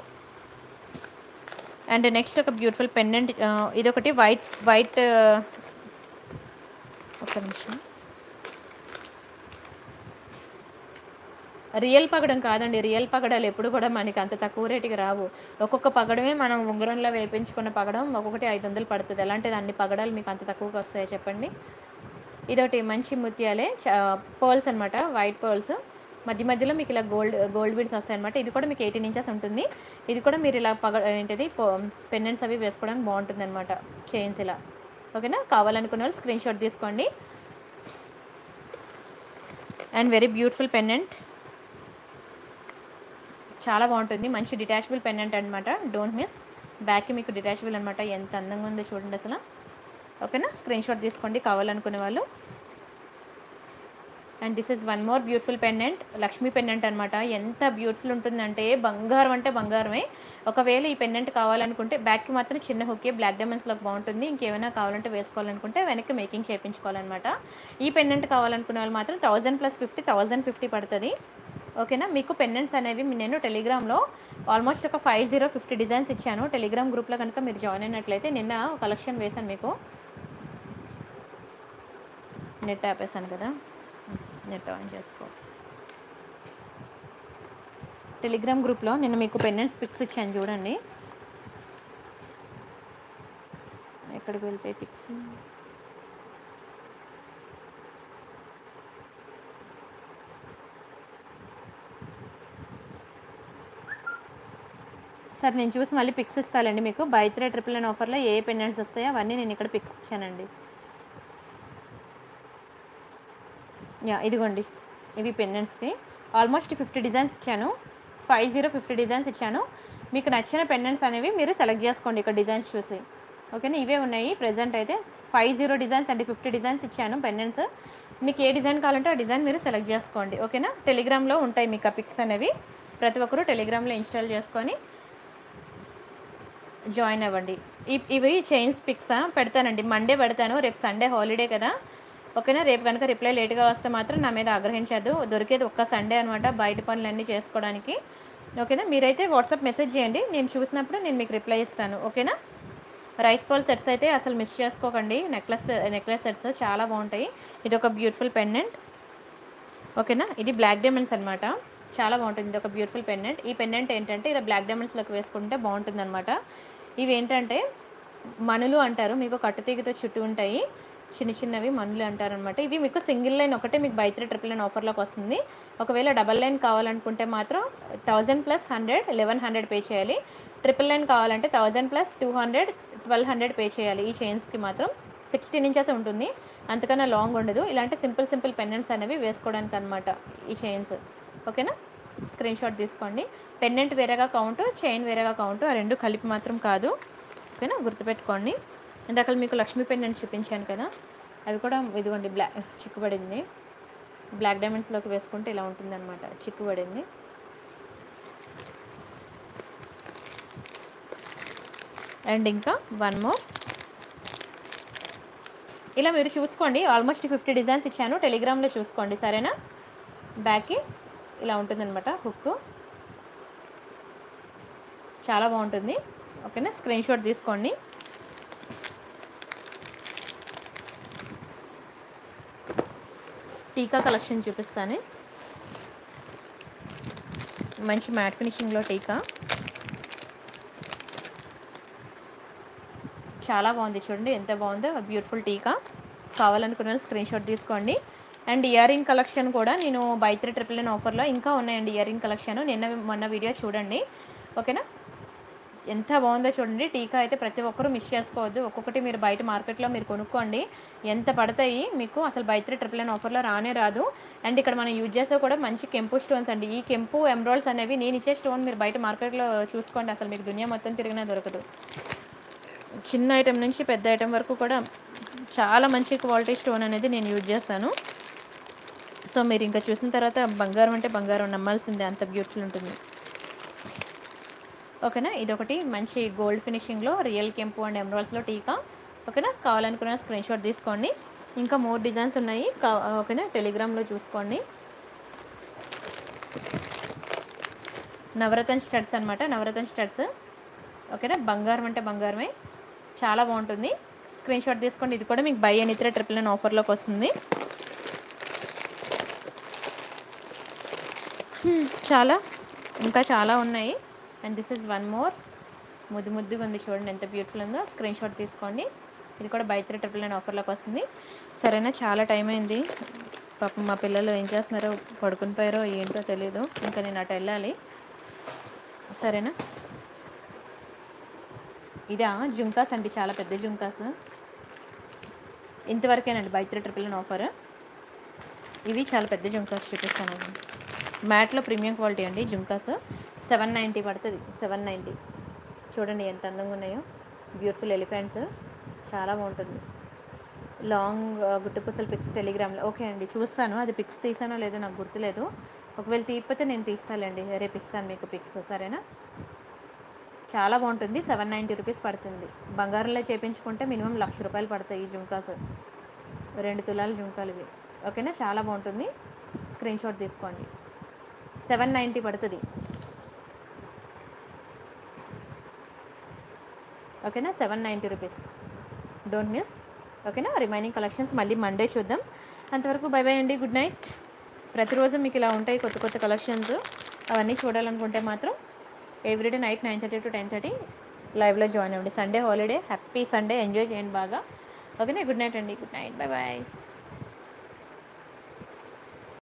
అండ్ నెక్స్ట్ ఒక బ్యూటిఫుల్ పెండెంట్ ఇదొకటి వైట్ వైట్ ఒక నిమిషం రియల్ పగడం కాదండి రియల్ పగడాలు ఎప్పుడు కూడా మనకి అంత తక్కువ రేటుకి రావు ఒక్కొక్క పగడమే మనం ఉంగరంలో వేపించుకున్న పగడం ఒక్కొక్కటి ఐదు వందలు పడుతుంది అలాంటిది అన్ని పగడాలు మీకు అంత తక్కువకి వస్తాయో చెప్పండి ఇదొకటి మంచి ముత్యాలే పర్ల్స్ అనమాట వైట్ పర్ల్స్ మధ్య మధ్యలో మీకు ఇలా గోల్డ్ గోల్డ్ బీడ్స్ వస్తాయి అనమాట ఇది కూడా మీకు ఎయిటీన్ ఇంచెస్ ఉంటుంది ఇది కూడా మీరు ఇలా పగ ఏంటిది పెండెంట్స్ అవి వేసుకోవడానికి బాగుంటుంది అనమాట చైన్స్ ఇలా ఓకేనా కావాలనుకున్న వాళ్ళు స్క్రీన్ షాట్ తీసుకోండి అండ్ వెరీ బ్యూటిఫుల్ పెండెంట్ చాలా బాగుంటుంది మంచి డిటాచబుల్ పెండెంట్ అనమాట డోంట్ మిస్ బ్యాక్కి మీకు డిటాచబుల్ అనమాట ఎంత అందంగా ఉందో చూడండి అసలు ఓకేనా స్క్రీన్ షాట్ తీసుకోండి కావాలనుకునే వాళ్ళు and this is one more beautiful pendant Lakshmi pendant అనమాట ఎంత బ్యూటిఫుల్ ఉంటుందంటే బంగారం అంటే బంగారమే ఒకవేళ ఈ పెండెంట్ కావాలనుకుంటే బ్యాక్కి మాత్రం చిన్న హుక్కే బ్లాక్ డైమండ్స్లోకి బాగుంటుంది ఇంకేమైనా కావాలంటే వేసుకోవాలనుకుంటే వెనక్కి మేకింగ్ చేయించుకోవాలన్నమాట ఈ పెండెంట్ కావాలనుకునే వాళ్ళు మాత్రం thousand plus fifty thousand fifty పడుతుంది ఓకేనా మీకు పెండెంట్స్ అనేవి నేను టెలిగ్రామ్లో ఆల్మోస్ట్ ఒక ఫైవ్ జీరో ఫిఫ్టీ డిజైన్స్ ఇచ్చాను టెలిగ్రామ్ గ్రూప్లో కనుక మీరు జాయిన్ అయినట్లయితే నిన్న కలెక్షన్ వేశాను మీకు నెట్ ఆపేసాను కదా నెట్ ఆన్ చేసుకో టెలిగ్రామ్ గ్రూప్లో నిన్న మీకు పెండెంట్స్ పిక్స్ ఇచ్చాను చూడండి ఎక్కడికి వెళ్ళిపోయి పిక్స్ సార్ నేను చూసి మళ్ళీ పిక్స్ ఇస్తానండి మీకు బై త్రీ ట్రిపుల్ నైన్ ఆఫర్లో ఏ పెండెంట్స్ వస్తాయో అవన్నీ నేను ఇక్కడ పిక్స్ ఇచ్చానండి యా ఇదిగోండి ఇవి పెండెంట్స్కి ఆల్మోస్ట్ ఫిఫ్టీ డిజైన్స్ ఇచ్చాను ఫైవ్ జీరో ఫిఫ్టీ డిజైన్స్ ఇచ్చాను మీకు నచ్చిన పెండెంట్స్ అనేవి మీరు సెలెక్ట్ చేసుకోండి ఇక్కడ డిజైన్స్ చూసి ఓకేనా ఇవే ఉన్నాయి ప్రజెంట్ అయితే ఫైవ్ జీరో డిజైన్స్ అంటే ఫిఫ్టీ డిజైన్స్ ఇచ్చాను పెండెంట్స్ మీకు ఏ డిజైన్ కావాలంటే ఆ డిజైన్ మీరు సెలెక్ట్ చేసుకోండి ఓకేనా టెలిగ్రామ్లో ఉంటాయి మీకు ఆ పిక్స్ అనేవి ప్రతి ఒక్కరూ టెలిగ్రామ్లో ఇన్స్టాల్ చేసుకొని జాయిన్ అవ్వండి ఇ- ఇవి చైన్స్ పిక్స్ పెడతానండి మండే పెడతాను రేపు సండే హాలిడే కదా ఓకేనా రేపు కనుక రిప్లై లేట్గా వస్తే మాత్రం నా మీద ఆగ్రహించద్దు దొరికేది ఒక్క సండే అనమాట బయట పనులన్నీ చేసుకోవడానికి ఓకేనా మీరైతే వాట్సాప్ మెసేజ్ చేయండి నేను చూసినప్పుడు నేను మీకు రిప్లై ఇస్తాను ఓకేనా రైస్ పాల్ సెట్స్ అయితే అసలు మిస్ చేసుకోకండి నెక్లెస్ నెక్లెస్ సెట్స్ చాలా బాగుంటాయి ఇది ఒక బ్యూటిఫుల్ పెండెంట్ ఓకేనా ఇది బ్లాక్ డైమండ్స్ అనమాట చాలా బాగుంటుంది ఇది ఒక బ్యూటిఫుల్ పెండెంట్ ఈ పెండెంట్ ఏంటంటే ఇలా బ్లాక్ డైమండ్స్లోకి వేసుకుంటే బాగుంటుంది అనమాట ఇవి ఏంటంటే మనులు అంటారు మీకు కట్టుతీగతో చుట్టూ ఉంటాయి చిన్న చిన్నవి మనులు అంటారు అనమాట ఇవి మీకు సింగిల్ లైన్ ఒకటే మీకు బై త్రీ ట్రిపుల్ లైన్ ఆఫర్లోకి వస్తుంది ఒకవేళ డబల్ లైన్ కావాలనుకుంటే మాత్రం thousand plus hundred eleven hundred pay చేయాలి ట్రిపుల్ లైన్ కావాలంటే thousand plus two hundred twelve hundred pay చేయాలి ఈ చైన్స్కి మాత్రం సిక్స్టీన్ ఇంచెస్ ఉంటుంది అంతకన్నా లాంగ్ ఉండదు ఇలాంటి సింపుల్ సింపుల్ పెండెంట్స్ అనేవి వేసుకోవడానికి అనమాట ఈ చైన్స్ ఓకేనా స్క్రీన్ షాట్ తీసుకోండి పెండెంట్ వేరేగా కౌంట్ చైన్ వేరేగా కౌంట్ ఆ రెండు కలిపి మాత్రం కాదు ఓకేనా గుర్తుపెట్టుకోండి ఇందాక మీకు లక్ష్మీ పెండెంట్ చూపించాను కదా అవి కూడా ఇదిగోండి బ్లాక్ చిక్కుబడింది బ్లాక్ డైమండ్స్లోకి వేసుకుంటే ఇలా ఉంటుంది అనమాట చిక్కుబడింది అండ్ ఇంకా వన్ మోర్ ఇలా మీరు చూసుకోండి ఆల్మోస్ట్ ఫిఫ్టీ డిజైన్స్ ఇచ్చాను టెలిగ్రామ్లో చూసుకోండి సరేనా బ్యాక్కి ఇలా ఉంటుందన్నమాట హుక్ చాలా బాగుంటుంది ఓకేనా స్క్రీన్ షాట్ తీసుకోండి టీకా కలెక్షన్ చూపిస్తాను మంచి మ్యాట్ ఫినిషింగ్లో టీకా చాలా బాగుంది చూడండి ఎంత బాగుందో బ్యూటిఫుల్ టీకా కావాలనుకున్న స్క్రీన్ షాట్ తీసుకోండి అండ్ ఇయర్ రింగ్ కలెక్షన్ కూడా నేను బై త్రీ ట్రిపుల్ నైన్ ఆఫర్లో ఇంకా ఉన్నాయండి ఇయర్ రింగ్ కలెక్షన్ నిన్న మొన్న వీడియో చూడండి ఓకేనా ఎంత బాగుందో చూడండి టీకా అయితే ప్రతి ఒక్కరూ మిస్ చేసుకోవద్దు ఒక్కొక్కటి మీరు బయట మార్కెట్లో మీరు కొనుక్కోండి ఎంత పడతాయి మీకు అసలు బై త్రీ ట్రిపుల్ నైన్ ఆఫర్లో రానే రాదు అండ్ ఇక్కడ మనం యూజ్ చేసే కూడా మంచి కెంపు స్టోన్స్ అండి ఈ కెంపు ఎమ్రాల్స్ అనేవి నేను ఇచ్చే స్టోన్ మీరు బయట మార్కెట్లో చూసుకోండి అసలు మీకు దునియా మొత్తం తిరిగినా దొరకదు చిన్న ఐటెం నుంచి పెద్ద ఐటెం వరకు కూడా చాలా మంచి క్వాలిటీ స్టోన్ అనేది నేను యూజ్ చేస్తాను సో మీరు ఇంకా చూసిన తర్వాత బంగారం అంటే బంగారం నమ్మాల్సిందే అంత బ్యూటిఫుల్ ఉంటుంది ఓకేనా ఇదొకటి మంచి గోల్డ్ ఫినిషింగ్లో రియల్ కెంపు అండ్ ఎమరాల్స్లో టీకా ఓకేనా కావాలనుకున్న స్క్రీన్ షాట్ తీసుకోండి ఇంకా మోర్ డిజైన్స్ ఉన్నాయి కా ఓకేనా టెలిగ్రామ్లో చూసుకోండి నవరత్న స్టడ్స్ అనమాట నవరత్న స్టడ్స్ ఓకేనా బంగారం అంటే బంగారమే చాలా బాగుంటుంది స్క్రీన్ షాట్ తీసుకోండి ఇది కూడా మీకు బై అని ఇతర ట్రిపుల్ నైన్ ఆఫర్లోకి వస్తుంది హ్మ్, చాలా ఇంకా చాలా ఉన్నాయి and this is one more ముద్దు ముద్దుగా ఉంది చూడండి ఎంత బ్యూటిఫుల్ ఉందో స్క్రీన్ షాట్ తీసుకోండి ఇది కూడా బై త్రీ ట్రిపుల్ నైన్ ఆఫర్లోకి వస్తుంది సరేనా చాలా టైం అయింది పాపం మా పిల్లలు ఏం చేస్తున్నారో పడుకుని పోయారో ఏంటో తెలియదు ఇంకా నేను అటు వెళ్ళాలి సరేనా ఇదా జుంకాస్ అండి చాలా పెద్ద జుంకాస్ ఇంతవరకేనండి buy three triple nine offer ఇవి చాలా పెద్ద జుంకాస్ చూపిస్తాను మ్యాట్లో ప్రీమియం క్వాలిటీ అండి జుంకాస్ సెవెన్ నైంటీ పడుతుంది సెవెన్ నైంటీ చూడండి ఎంత అందంగా ఉన్నాయో బ్యూటిఫుల్ ఎలిఫెంట్స్ చాలా బాగుంటుంది లాంగ్ గుట్టుపూసల పిక్స్ టెలిగ్రామ్లో ఓకే అండి చూస్తాను అది పిక్స్ తీసానో లేదో నాకు గుర్తులేదు ఒకవేళ తీయకపోతే నేను తీస్తానండి రేపు ఇస్తాను మీకు పిక్స్ సరేనా చాలా బాగుంటుంది సెవెన్ నైంటీ రూపీస్ పడుతుంది బంగారంలో చేపించుకుంటే మినిమం లక్ష రూపాయలు పడతాయి ఈ జుంకాస్ రెండు తులాల జుంకాలు ఇవి ఓకేనా చాలా బాగుంటుంది స్క్రీన్ షాట్ తీసుకోండి సెవెన్ నైంటీ పడుతుంది ఓకేనా seven ninety rupees don't miss ఓకేనా రిమైనింగ్ కలెక్షన్స్ మళ్ళీ మండే చూద్దాం అంతవరకు బై బై అండి గుడ్ నైట్ ప్రతిరోజు మీకు ఇలా ఉంటాయి కొత్త కొత్త కలెక్షన్స్ అవన్నీ చూడాలనుకుంటే మాత్రం everyday night nine thirty to ten thirty లైవ్లో జాయిన్ అవ్వండి Sunday holiday happy Sunday enjoy చేయండి బాగా ఓకేనా గుడ్ నైట్ అండి గుడ్ నైట్ బై బాయ్